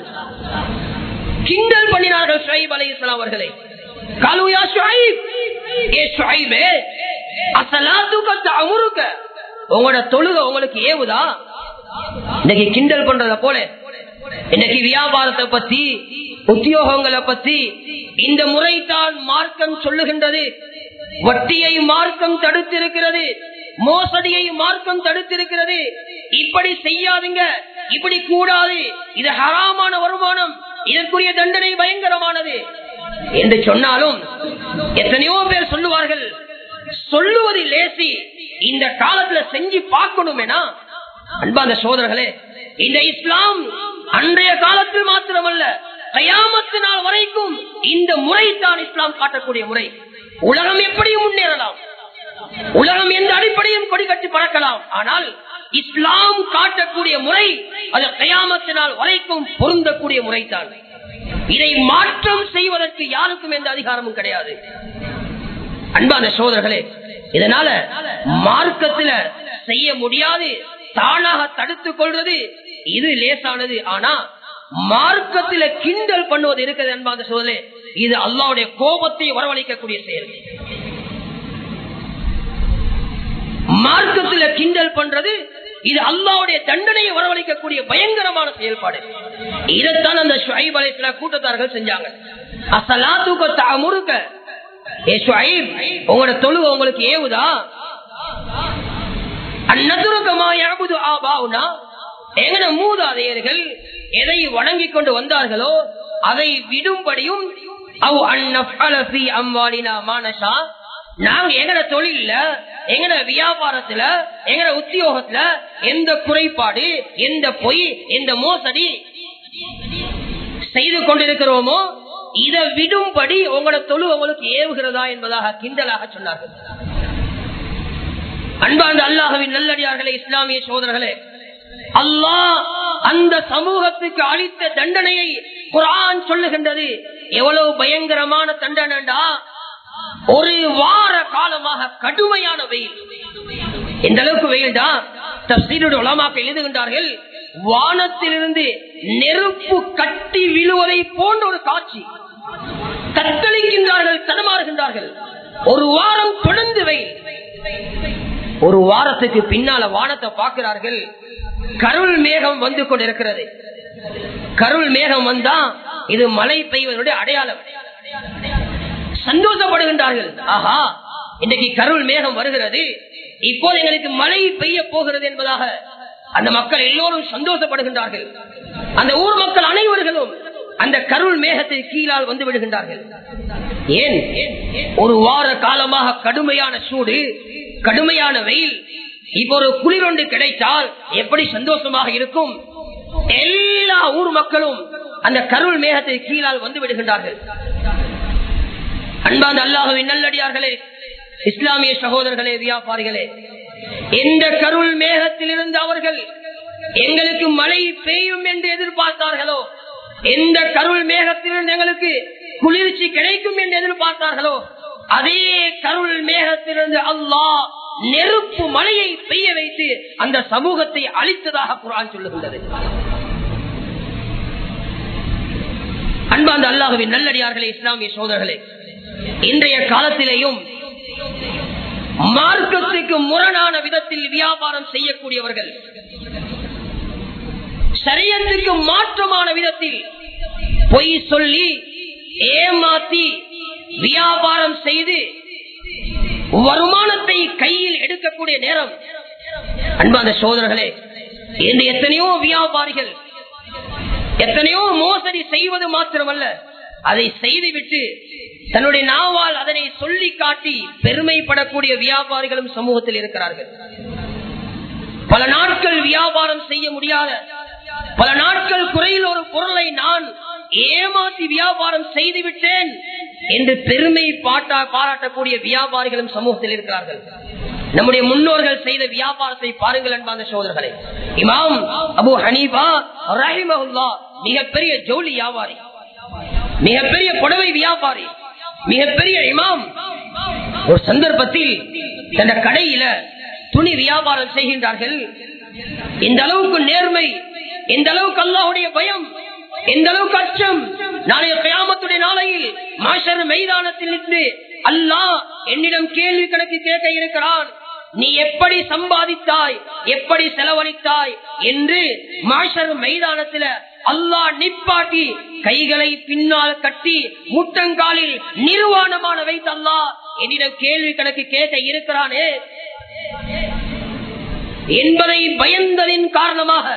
Speaker 2: கிண்டல் பண்ணினார்கள் ஷுஐப் அலைஹிஸ்ஸலாம் அவர்களை காலுயா ஷுஐப் ஏ ஷுஐபே அசலாத்துக்க தஅமுருக்க உங்களோட தொழுக உங்களுக்கு ஏவுதா இன்னைக்கு கிண்டல் பண்றத போல இன்னைக்கு வியாபாரத்தை பத்தி உத்தியோகங்களை பத்தி இந்த முறைதான் மார்க்கம் சொல்லுகின்றது வட்டியை மார்க்கம் தடுத்திருக்கிறது மோசடியை மார்க்கம் தடுத்திருக்கிறது இப்படி செய்யாதுங்க இப்படி கூடாது இது ஹராமான வருமானம் இதற்குரிய தண்டனை பயங்கரமானது என்று சொன்னாலும் எத்தனையோ பேர் சொல்லுவார்கள் சொல்லுவது லேசி இந்த காலத்துல செஞ்சு பார்க்கணும் அன்பாந்த சோதரர்களே இந்த இஸ்லாம் அன்றைய காலத்தில் மாத்திரமல்ல கயாமத்து நாள் வரைக்கும் இந்த முறை தான் இஸ்லாம் காட்டக்கூடிய முறை உலகம் எப்படியும் முன்னேறலாம் உலகம் எந்த அடிப்படையும் கொடி கட்டி பறக்கலாம் ஆனால் இஸ்லாம் காட்டக்கூடிய முறை அது கயாமத்தினால் வரைக்கும் பொருந்தக்கூடிய முறைதான் இதை மாற்றம் செய்வதற்கு யாருக்கும் எந்த அதிகாரமும் கிடையாது அன்பான சோதர்களே இதனால மார்க்கத்துல செய்ய முடியாது தானாக தடுத்துக் கொள்வது இது லேசானது ஆனா மார்க்கத்தில கிண்டல் பண்ணுவது இருக்கிறது அன்பான சோதரே இது அல்லாவுடைய கோபத்தை வரவழைக்கக்கூடிய செயல் மார்க்கத்துல கிண்டல் பண்றது இது அல்லாவுடைய தண்டனையை வரவழைக்கக்கூடிய பயங்கரமான செயல்பாடு இதைத்தான் அந்த ஷுஐப் அலைஹிஸ்ஸலாம் கூட்டத்தார்கள் செஞ்சாங்க அசலாத்துக்க முறுக்க ஏ ஷுஐப் உங்களோட தொழுவ உங்களுக்கு ஏவுதா அந்நதுருக்கமா யாபுது ஆபாவுனா எங்கட மூதாதையர்கள் எதை வணங்கிக் கொண்டு வந்தார்களோ அதை விடும்படியும் அவ் அந்நஃபலஃபி அம்வாலினா மானஷா நாங்க எங்கட தொழில எங்கட வியாபாரத்துல எங்கட உத்தியோகத்துல எந்த குறைபாடு எந்த பொய் எந்த மோசடி செய்து கொண்டிருக்கிறோமோ இதை விடும்படி உங்களோட தொழு உங்களுக்கு ஏவுகிறதா என்பதாக கிண்டலாக சொன்னார்கள் அன்பார்ந்த அல்லாஹவின் நல்லடியார்களே இஸ்லாமிய சோதரர்களே அல்லாஹ் அந்த சமூகத்துக்கு அளித்த தண்டனையை குரான் சொல்லுகின்றது எவ்வளவு பயங்கரமான தண்டனைடா ஒரு வார காலமாக கடுமையான வெயில் எந்த அளவுக்கு வெயில்டா தப்சீருடைய உலமாக்க எழுதுகின்றார்கள் வானத்திலிருந்து நெருப்பு கட்டி விழுவதை போன்ற ஒரு காட்சி தத்தளிக்கின்றார்கள் தடமாறுகின்றார்கள் ஒரு வாரம் தொடர்ந்து வெயில் ஒரு வாரத்துக்கு பின்னால வானத்தை பார்க்கிறார்கள் கருள் மேகம் வந்து கொண்டிருக்கிறது கருள் மேகம் வந்தா இது மழை பெய்வதனுடைய அடையாளம் சந்தோஷப்படுகின்றார்கள் ஆஹா இன்றைக்கு கருள் மேகம் வருகிறது இப்போது எங்களுக்கு மழை பெய்ய போகிறது என்பதாக அந்த மக்கள் எல்லோரும் சந்தோஷப்படுகின்றார்கள் அந்த ஊர் மக்கள் அனைவர்களும் அந்த கருள் மேகத்தை கீழால் வந்து விடுகின்றார்கள் ஏன் ஒரு வார காலமாக கடுமையான சூடு கடுமையான வெயில் இப்ப ஒரு குளிரொண்டு கிடைத்தால் எப்படி சந்தோஷமாக இருக்கும் எல்லா ஊர் மக்களும் அந்த கருள் மேகத்தை கீழால் வந்து விடுகின்றார்கள் அன்பாந்த அல்லாஹுவின் நல்லடியார்களே இஸ்லாமிய சகோதரர்களே வியாபாரிகளே எந்த கருள் மேகத்தில் இருந்து அவர்கள் எங்களுக்கு மழை பெய்யும் என்று எதிர்பார்த்தார்களோ எந்த கருள் மேகத்திலிருந்து எங்களுக்கு குளிர்ச்சி கிடைக்கும் என்று எதிர்பார்த்தார்களோ அதே கருள் மேகத்திலிருந்து அல்லாஹ் நெருப்பு மழையை பெய்ய வைத்து அந்த சமூகத்தை அழித்ததாக குரான் சொல்லுகின்றது அன்பாந்த அல்லாஹுவின் நல்லடியார்களே இஸ்லாமிய சோதர்களே இன்றைய காலத்திலேயும் மார்க்கத்துக்கு முரணான விதத்தில் வியாபாரம் செய்யக்கூடியவர்கள் சரியத்துக்கு மாற்றமான விதத்தில் பொய் சொல்லி ஏமாத்தி வியாபாரம் செய்து வருமானத்தை கையில் எடுக்கக்கூடிய நேரம் அன்பான சோதரர்களே இன்று எத்தனையோ வியாபாரிகள் எத்தனையோ மோசடி செய்வது மாத்திரமல்ல அதை செய்துவிட்டு தன்னுடைய நாவால் அதனை சொல்லி காட்டி பெருமைப்படக்கூடிய வியாபாரிகளும் சமூகத்தில் இருக்கிறார்கள் பல நாட்கள் வியாபாரம் செய்ய முடியாத பல நாட்கள் குறையில் ஒரு பொருளை நான் ஏமாத்தி வியாபாரம் செய்து விட்டேன் என்று பெருமை பாட்டா பாராட்டக்கூடிய வியாபாரிகளும் சமூகத்தில் இருக்கிறார்கள் நம்முடைய முன்னோர்கள் செய்த வியாபாரத்தை பாருங்கள் அன்பான சோதர்களே இமாம் அபு ஹனீபா ரஹிமஹுல்லா மிகப்பெரிய ஜவுளி வியாபாரி மிகப்பெரிய புடவை வியாபாரி மிகப்பெரிய இமாம் ஒரு சந்தர்ப்பத்தில் தந்த கடையில துணி வியாபாரம் செய்கின்றார்கள் இந்த அளவுக்கு நேர்மை இந்த அளவுக்கு அல்லாஹுடைய பயம் எந்த அளவுக்கு அச்சம் நாளைய கயாமத்துடைய நாளையில் மாஷர் மைதானத்தில் நின்று அல்லாஹ் என்னிடம் கேள்வி கணக்கு கேட்க இருக்கிறான் நீ எப்படி சம்பாதித்தாய் எப்படி செலவழித்தாய் என்று மாஷர் மைதானத்துல அல்லாஹ் நிப்பாட்டி கைகளை பின்னால் கட்டி முட்டங்காலில் நிர்வாணமான வைத்து அல்லாஹ் என்னிடம் கேள்வி கணக்கு கேட்க இருக்கிறானே என்பதை பயந்ததின் காரணமாக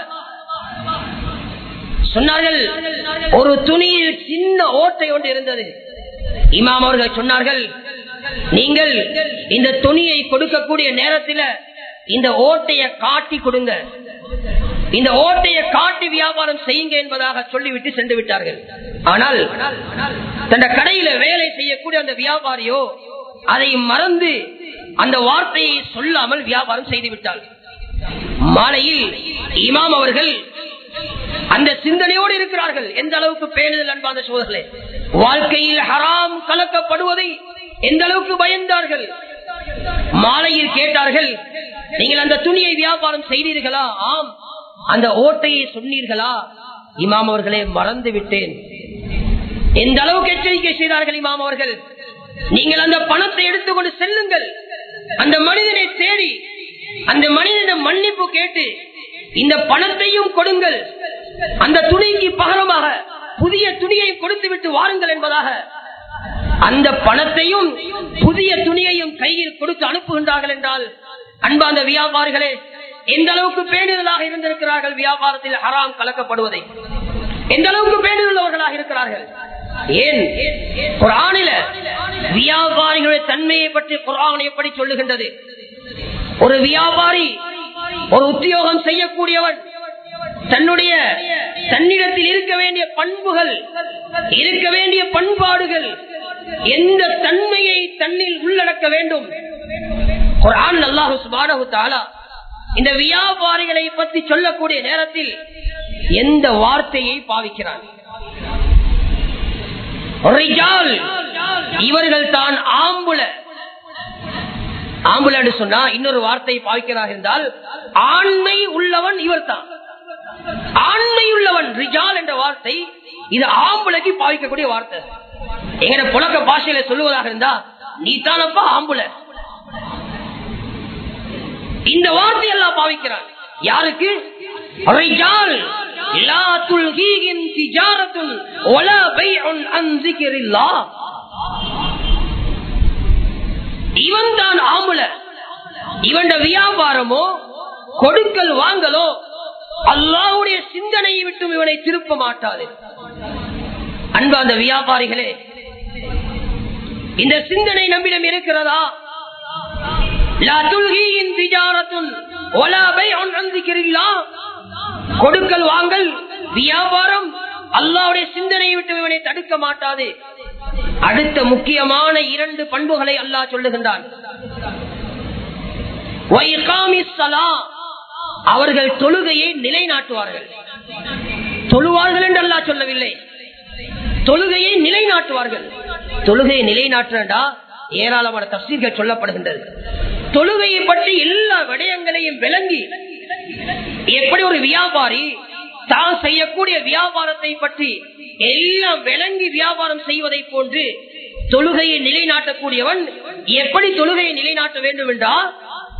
Speaker 2: சொன்னார்கள் ஒரு துணியில் சின்ன ஓட்டை ஒன்று இருந்தது இமாம் அவர்கள் சொன்னார்கள் நீங்கள் இந்த துணியை கொடுக்கக்கூடிய நேரத்தில் இந்த ஓட்டைய காட்டி கொடுங்க இந்த ஓட்டையை காட்டி வியாபாரம் செய்யுங்க என்பதாக சொல்லிவிட்டு சென்று விட்டார்கள் ஆனால் தந்த கடையில வேலை செய்யக்கூடிய அந்த வியாபாரியோ அதை மறந்து அந்த வார்த்தையை சொல்லாமல் வியாபாரம் செய்து விட்டார் மாலையில் இமாம் அவர்கள் அந்த சிந்தனையோடு இருக்கிறார்கள் எந்த அளவுக்கு பேணுதல் அன்பான சோதர்களே வாழ்க்கையில் ஹராம் கலக்கப்படுவதை எந்த அளவுக்கு பயந்தார்கள் மாலையில் கேட்டார்கள் நீங்கள் அந்த துணியை வியாபாரம் செய்தீர்களா ஆம் அந்த ஓட்டையை சொன்னீர்களா இமாம் அவர்களே மறந்து விட்டேன் எந்த அளவுக்கு எச்சரிக்கை செய்தார்கள் இமாம் அவர்கள் நீங்கள் அந்த பணத்தை எடுத்துக்கொண்டு செல்லுங்கள் அந்த மனிதனை தேடி அந்த மனிதனிடம் மன்னிப்பு கேட்டு இந்த பணத்தையும் கொடுங்கள் அந்த துணிக்கு பகரமாக புதிய துணியை கொடுத்து விட்டு வாருங்கள் என்பதாக அந்த பணத்தையும் புதிய துணியையும் கையில் கொடுத்து அனுப்புகின்றார்கள் என்றால் அன்பாந்த வியாபாரிகளே எந்த அளவுக்கு பேணுதலாக இருந்திருக்கிறார்கள் வியாபாரத்தில் ஹராம் கலக்கப்படுவதை எந்த அளவுக்கு பேணுதலவர்களாக இருக்கிறார்கள் ஏன் குரானில வியாபாரிகளுடைய தன்மையை பற்றி குரான் எப்படி சொல்லுகின்றது ஒரு வியாபாரி ஒரு உத்தியோகம் செய்யக்கூடியவன் தன்னுடைய தன்னிடத்தில் இருக்க வேண்டிய பண்புகள் இருக்க வேண்டிய பண்பாடுகள் எந்த தன்மையை தன்னில் உள்ளடக்க வேண்டும் குரான் அல்லாஹு சுபானு தாலா இந்த வியாபாரிகளை பற்றி சொல்லக்கூடிய நேரத்தில் எந்த வார்த்தையை பாவிக்கிறான் இவர்கள் தான் ஆம்புல ஆம்புல என்று சொன்னா இன்னொரு வார்த்தையை பாவிக்கிறார் என்றால் ஆண்மை உள்ளவன் இவர் தான் ஆண்மை உள்ளவன் ரிஜால் என்ற வார்த்தை இது ஆம்புலைக்கு பாவிக்கக்கூடிய வார்த்தை எங்கட புழக்க பாஷையில சொல்லுவதாக இருந்தா நீ தானப்பா ஆம்புல இந்த வார்த்தை எல்லாம் பாவிக்கிறான் யாருக்கு ரிஜால் லா துல்கீகின் திஜாரத்துன் வலா பைஉன் அன் ذிக்ரில்லாஹ் இவன் தான் ஆம்புல இவன் வியாபாரமோ கொடுக்கல் வாங்கலோ அல்லாவுடைய சிந்தனையை விட்டும் இவனை திருப்ப மாட்டாது அன்பு அந்த வியாபாரிகளே இந்த சிந்தனை நம்மிடம் இருக்கிறதா கொடுக்கல் வாங்கல் வியாபாரம் அல்லாவுடைய சிந்தனையை விட்டு இவனை தடுக்க மாட்டாது அடுத்த முக்கியமான இரண்டு பண்புகளை அல்லாஹ் சொல்லுகின்றான் அவர்கள் தொழுகையை நிலைநாட்டுவார்கள் தொழுவார்கள் என்று அல்லாஹ் சொல்லவில்லை தொழுகையை நிலைநாட்டுவார்கள் தொழுகையை நிலைநாட்டுறா ஏராளமான தப்சீர்கள் சொல்லப்படுகின்றது தொழுகையை பற்றி எல்லா விடயங்களையும் விளங்கி எப்படி ஒரு வியாபாரி தான் செய்யக்கூடிய வியாபாரத்தை பற்றி எல்லாம் விளங்கி வியாபாரம் செய்வதை போன்று தொழுகையை நிலைநாட்டக்கூடியவன் எப்படி தொழுகையை நிலைநாட்ட வேண்டும் என்றால்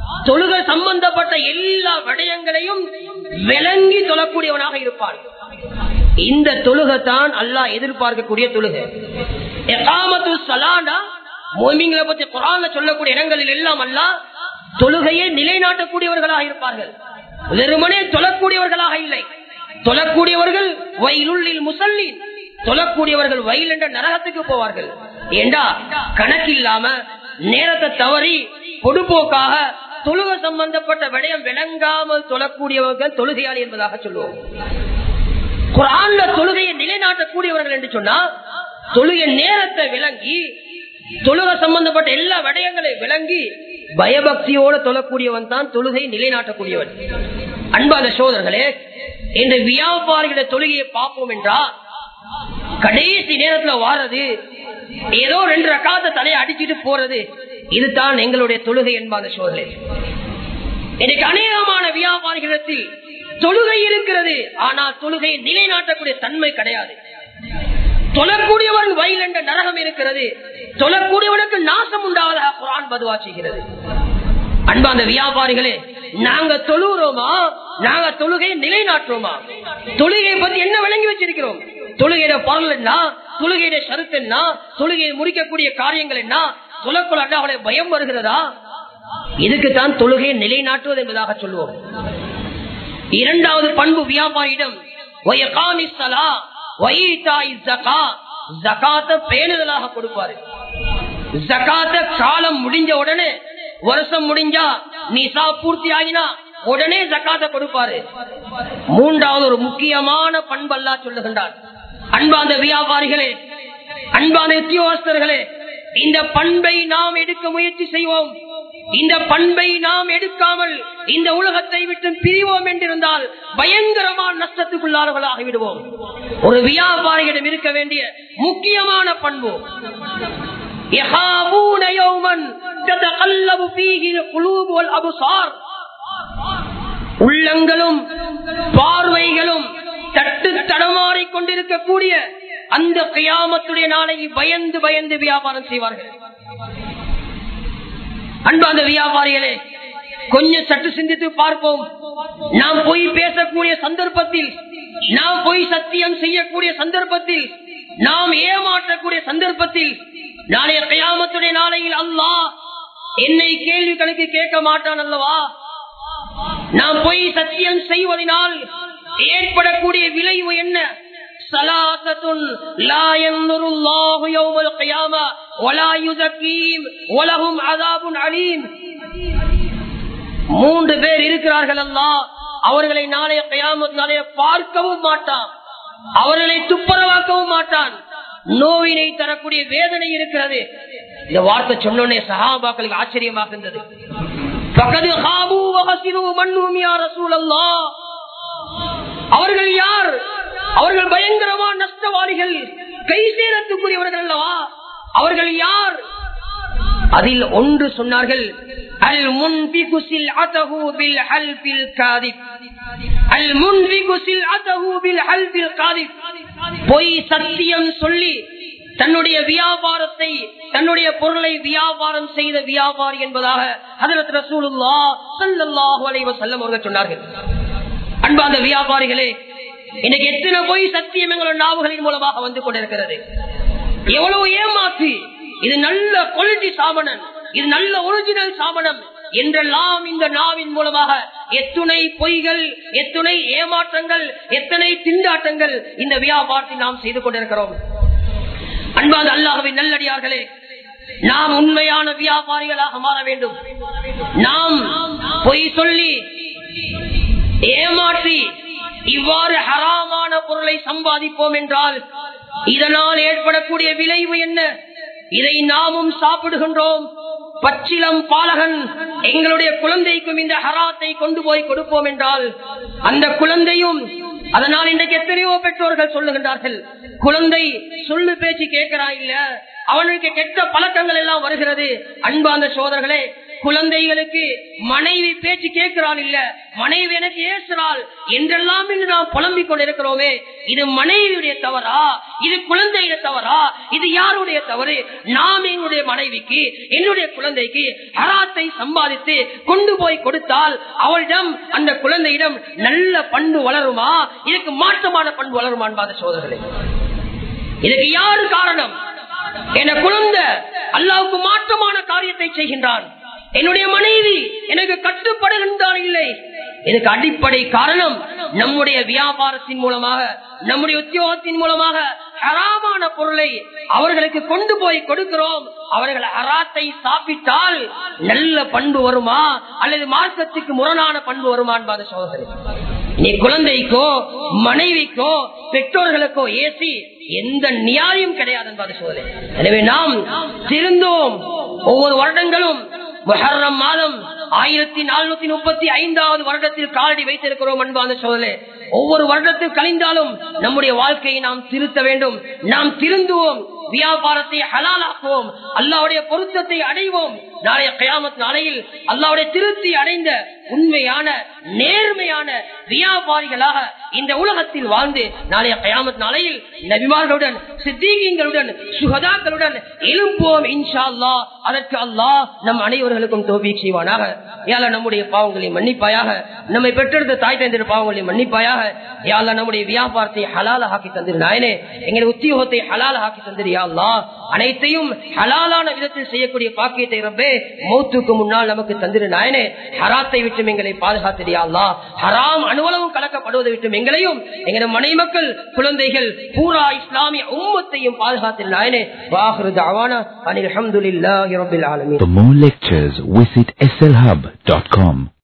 Speaker 2: தொழுகை சம்பந்தப்பட்ட எல்லா விடயங்களையும் விளங்கி தொழக்கூடியவனாக இருப்பான் இந்த தொழுகைத்தான் அல்லாஹ் எதிர்பார்க்கக்கூடிய தொழுகை எகாமத்து சலாண்டா மோமிங்களை பத்தி குரான்ல சொல்லக்கூடிய இடங்களில் எல்லாம் அல்ல தொழுகையை நிலைநாட்டக்கூடியவர்களாக இருப்பார்கள் வெறுமனே தொழக்கூடியவர்களாக இல்லை தொழக்கூடியவர்கள் வயலுள்ளில் முசல்லின் தொழக்கூடியவர்கள் வயல் என்ற நரகத்துக்கு போவார்கள் ஏண்டா கணக்கில்லாம நேரத்தை தவறி பொடுப்போக்காக தொழுகை சம்பந்தப்பட்ட விடயம் விளங்காமல் தொழக்கூடியவர்கள் தொழுகையாளி என்பதாக சொல்லுவோம் குரான்ல தொழுகையை நிலைநாட்டக்கூடியவர்கள் என்று சொன்னா தொழுகை நேரத்தை விளங்கி தொழுகை சம்பந்தப்பட்ட எல்லா விடயங்களை விளங்கி பயபக்தியோடு தொழக்கூடியவன் தான் தொழுகை நிலைநாட்டக்கூடியவன் அன்பான சோதர்களே இந்த வியாபாரிகள தொழுகையை பார்ப்போம் என்றா கடைசி நேரத்துல வாரது ஏதோ ரெண்டு ரக்காத்த தலையை அடிச்சுட்டு போறது இதுதான் எங்களுடைய தொழுகை என்பான சோதனை எனக்கு அநேகமான வியாபாரிகளிடத்தில் தொழுகை இருக்கிறது ஆனால் தொழுகையை நிலைநாட்டக்கூடிய தன்மை கிடையாது தொழக்கூடியவன் வயல் என்ற நரகம் இருக்கிறது தொழக்கூடியவனுக்கு நாசம் உண்டாவதாக குரான் பதுவா செய்கிறது அன்பாந்த வியாபாரிகளே நாங்க தொழுகிறோமா நாங்க தொழுகையை நிலைநாட்டுறோமா தொழுகையை பத்தி என்ன விளங்கி வச்சிருக்கிறோம் தொழுகையிட பொருள் என்ன தொழுகையிட சருத்து என்ன தொழுகையை முடிக்கக்கூடிய காரியங்கள் என்ன தொழக்குள்ள அண்ணாவுடைய பயம் வருகிறதா இதுக்குத்தான் தொழுகையை நிலைநாட்டுவது என்பதாக சொல்லுவோம் இரண்டாவது பண்பு வியாபாரியிடம் பேணுதலாக கொடுப்பாரு ஜக்காத்த காலம் முடிஞ்ச உடனே வருஷம் முடிஞ்சா நிசா பூர்த்தி ஆகினா உடனே ஜக்காத்த கொடுப்பாரு மூன்றாவது ஒரு முக்கியமான பண்பல்லா சொல்லுகின்றார் அன்பாந்த வியாபாரிகளே அன்பான உத்தியோகஸ்தர்களே இந்த பண்பை நாம் எடுக்க முயற்சி செய்வோம் இந்த பண்பை நாம் எடுக்காமல் இந்த உலகத்தை விட்டு பிரிவோம் என்றிருந்தால் பயங்கரமான நஷ்டத்துக்குள்ளாளர்களாகி விடுவோம் ஒரு வியாபாரியிடம் இருக்க வேண்டிய முக்கியமான பண்பு உள்ளங்களும் பார்வைகளும் தட்டு தடமாறிக் கொண்டிருக்கக்கூடிய அந்த கியாமத்துடைய நாளை பயந்து பயந்து வியாபாரம் செய்வார்கள் அன்பாந்த வியாபாரிகளே கொஞ்சம் சற்று சிந்தித்து பார்ப்போம் நாம் பொய் பேசக்கூடிய சந்தர்ப்பத்தில் நாம் பொய் சத்தியம் செய்யக்கூடிய சந்தர்ப்பத்தில் நாம் ஏமாற்றக்கூடிய சந்தர்ப்பத்தில் நாளைய கயாமத்துடைய நாளையில் அல்லாஹ் என்னை கேள்வி கணக்கு கேட்க மாட்டான் அல்லவா நாம் பொய் சத்தியம் செய்வதனால் ஏற்படக்கூடிய விளைவு என்ன சலாசத்துன் லா யன்துருல்லாஹு யௌமல் கியாமா வலா யுஸக்கீம் வலஹும் அஸாபுன் அலீம் மூன்று பேர் இருக்கிறார்கள் அல்லாஹ் அவர்களை நாளைய கியாமத் நாளைய பார்க்கவும் மாட்டான் அவர்களை துப்புரவாக்கவும் மாட்டான் நோவினை தரக்கூடிய வேதனை இருக்கிறது இந்த வார்த்தை சொன்னோடனே சஹாபாக்களுக்கு ஆச்சரியமாக இருந்தது பக்கத்து ஹாபு வகசிரு மண்ணும் யார் ரசூலல்லா அவர்கள் யார் அவர்கள் பயங்கரமான நஷ்டவாளிகள் கை சேரத்துக்குரியவர்கள் அல்லவா அவர்கள் யார் அதில் ஒன்று சொன்னார்கள் அல் முன்பிகுசில் அதஹு பில் ஹல்பில் காதிப் அல் முன்பிகுசில் அதஹு பில் ஹல்பில் காதிப் பொய் சத்தியம் சொல்லி தன்னுடைய வியாபாரத்தை தன்னுடைய பொருளை வியாபாரம் செய்த வியாபாரி என்பதாக ஹதரத் ரசூலுல்லா ஸல்லல்லாஹு அலைஹி வஸல்லம் அவர்கள் சொன்னார்கள் அன்பார்ந்த வியாபாரிகளே இன்னைக்கு எத்தனை பொய் சத்தியம் எங்களோட நாவுகளின் மூலமாக வந்து கொண்டிருக்கிறது எவ்வளவு ஏமாற்றி இது நல்ல குவாலிட்டி சாமணன் இது நல்ல ஒரிஜினல் சாமணம் என்றெல்லாம் இந்த நாவின் மூலமாக எத்துணை பொய்கள் எத்துணை ஏமாற்றங்கள் எத்தனை திண்டாட்டங்கள் இந்த வியாபாரத்தில் நாம் செய்து கொண்டிருக்கிறோம் அன்பாத அல்லாஹவின் நல்லடியார்களே நாம் உண்மையான வியாபாரிகளாக மாற வேண்டும் நாம் பொய் சொல்லி ஏமாற்றி இவ்வாறு ஹராமான பொருளை சம்பாதிப்போம் என்றால் இதனால் ஏற்படக்கூடிய விளைவு என்ன இதை நாமும் சாப்பிடுகின்றோம் பச்சிலம் பாலகன் எங்களுடைய குழந்தைக்கும் இந்த ஹராத்தை கொண்டு போய் கொடுப்போம் என்றால் அந்த குழந்தையும் அதனால் இன்றைக்கு எத்தனையோ பெற்றோர்கள் சொல்லுகின்றார்கள் குழந்தை சொல்லு பேச்சு கேட்கிறா இல்ல அவனுக்கு கெட்ட பழக்கங்கள் எல்லாம் வருகிறது அன்பாந்த சோதர்களே குழந்தைகளுக்கு மனைவி பேச்சு கேட்கிறாள் இல்ல மனைவி எனக்கு ஏசுறாள் என்றெல்லாம் இன்று நாம் புலம்பிக் கொண்டிருக்கிறோமே இது மனைவியுடைய தவறா இது குழந்தையுடைய தவறா இது யாருடைய தவறு நாம் என்னுடைய மனைவிக்கு என்னுடைய குழந்தைக்கு ஹராத்தை சம்பாதித்து கொண்டு போய் கொடுத்தால் அவளிடம் அந்த குழந்தையிடம் நல்ல பண்பு வளருமா இதுக்கு மாற்றமான பண்பு வளருமா என்பாத சோதர்களே இதுக்கு யாரு காரணம் என குழந்தை அல்லாவுக்கு மாற்றமான காரியத்தை செய்கின்றான் என்னுடைய மனைவி எனக்கு கட்டுப்படுகின்றான் இல்லை இதுக்கு அடிப்படை காரணம் நம்முடைய வியாபாரத்தின் மூலமாக நம்முடைய உத்தியோகத்தின் மூலமாக ஹராமான பொருளை அவர்களுக்கு கொண்டு போய் கொடுக்கிறோம் அவர்கள் ஹராத்தை சாப்பிட்டால் நல்ல பண்பு வருமா அல்லது மார்க்கத்துக்கு முரணான பண்பு வருமா என்பாத சோதனை நீ குழந்தைக்கோ மனைவிக்கோ பெற்றோர்களுக்கோ ஏசி எந்த நியாயம் கிடையாது என்பது சோதனை எனவே நாம் திருந்தோம் ஒவ்வொரு வருடங்களும் முஹர்ரம் மாதம் ஆயிரத்தி நானூத்தி முப்பத்தி ஐந்தாவது வருடத்தில் காலடி வைத்திருக்கிறோம் அன்பான சோதனை ஒவ்வொரு வருடத்தில் கழிந்தாலும் நம்முடைய வாழ்க்கையை நாம் திருத்த வேண்டும் நாம் திருந்துவோம் வியாபாரத்தை ஹலாலாக்குவோம் அல்லாவுடைய பொருத்தத்தை அடைவோம் நாளைய கயாமத் நாளையில் அல்லாவுடைய திருப்தி அடைந்த உண்மையான நேர்மையான வியாபாரிகளாக இந்த உலகத்தில் வாழ்ந்து நாளைய கயாமத் நாளையில் நபிமார்களுடன் சித்தீகங்களுடன் சுகதாக்களுடன் எழும்போம் இன்ஷா அல்லா அதற்கு அல்லாஹ் நம் அனைவர்களுக்கும் தோல்வி செய்வானாக யாழ நம்முடைய பாவங்களை மன்னிப்பாயாக நம்மை பெற்றெடுத்த தாய் தந்திர பாவங்களை மன்னிப்பாயாக யாழ நம்முடைய வியாபாரத்தை ஹலால ஆக்கி தந்திரு நாயனே எங்களுடைய உத்தியோகத்தை ஹலால ஆக்கி தந்திரு யா அல்லா அனைத்தையும் ஹலாலான விதத்தில் செய்யக்கூடிய பாக்கியத்தை ரப்பே மௌத்துக்கு முன்னால் நமக்கு தந்திரு நாயனே ஹராத்தை விட்டு எங்களை பாதுகாத்திரியா அல்லா ஹராம் அணுவளவும் கலக்கப்படுவதை விட்டு எங்களையும் எங்களது மனை மக்கள் குழந்தைகள் பூரா இஸ்லாமிய உம்மத்தையும் பாதுகாத்திரு நாயனே வாஹருது அவானா அனில் அஹமதுல்லாஹி ரபில் ஆலமீன்
Speaker 3: For more lectures, visit slhub.com.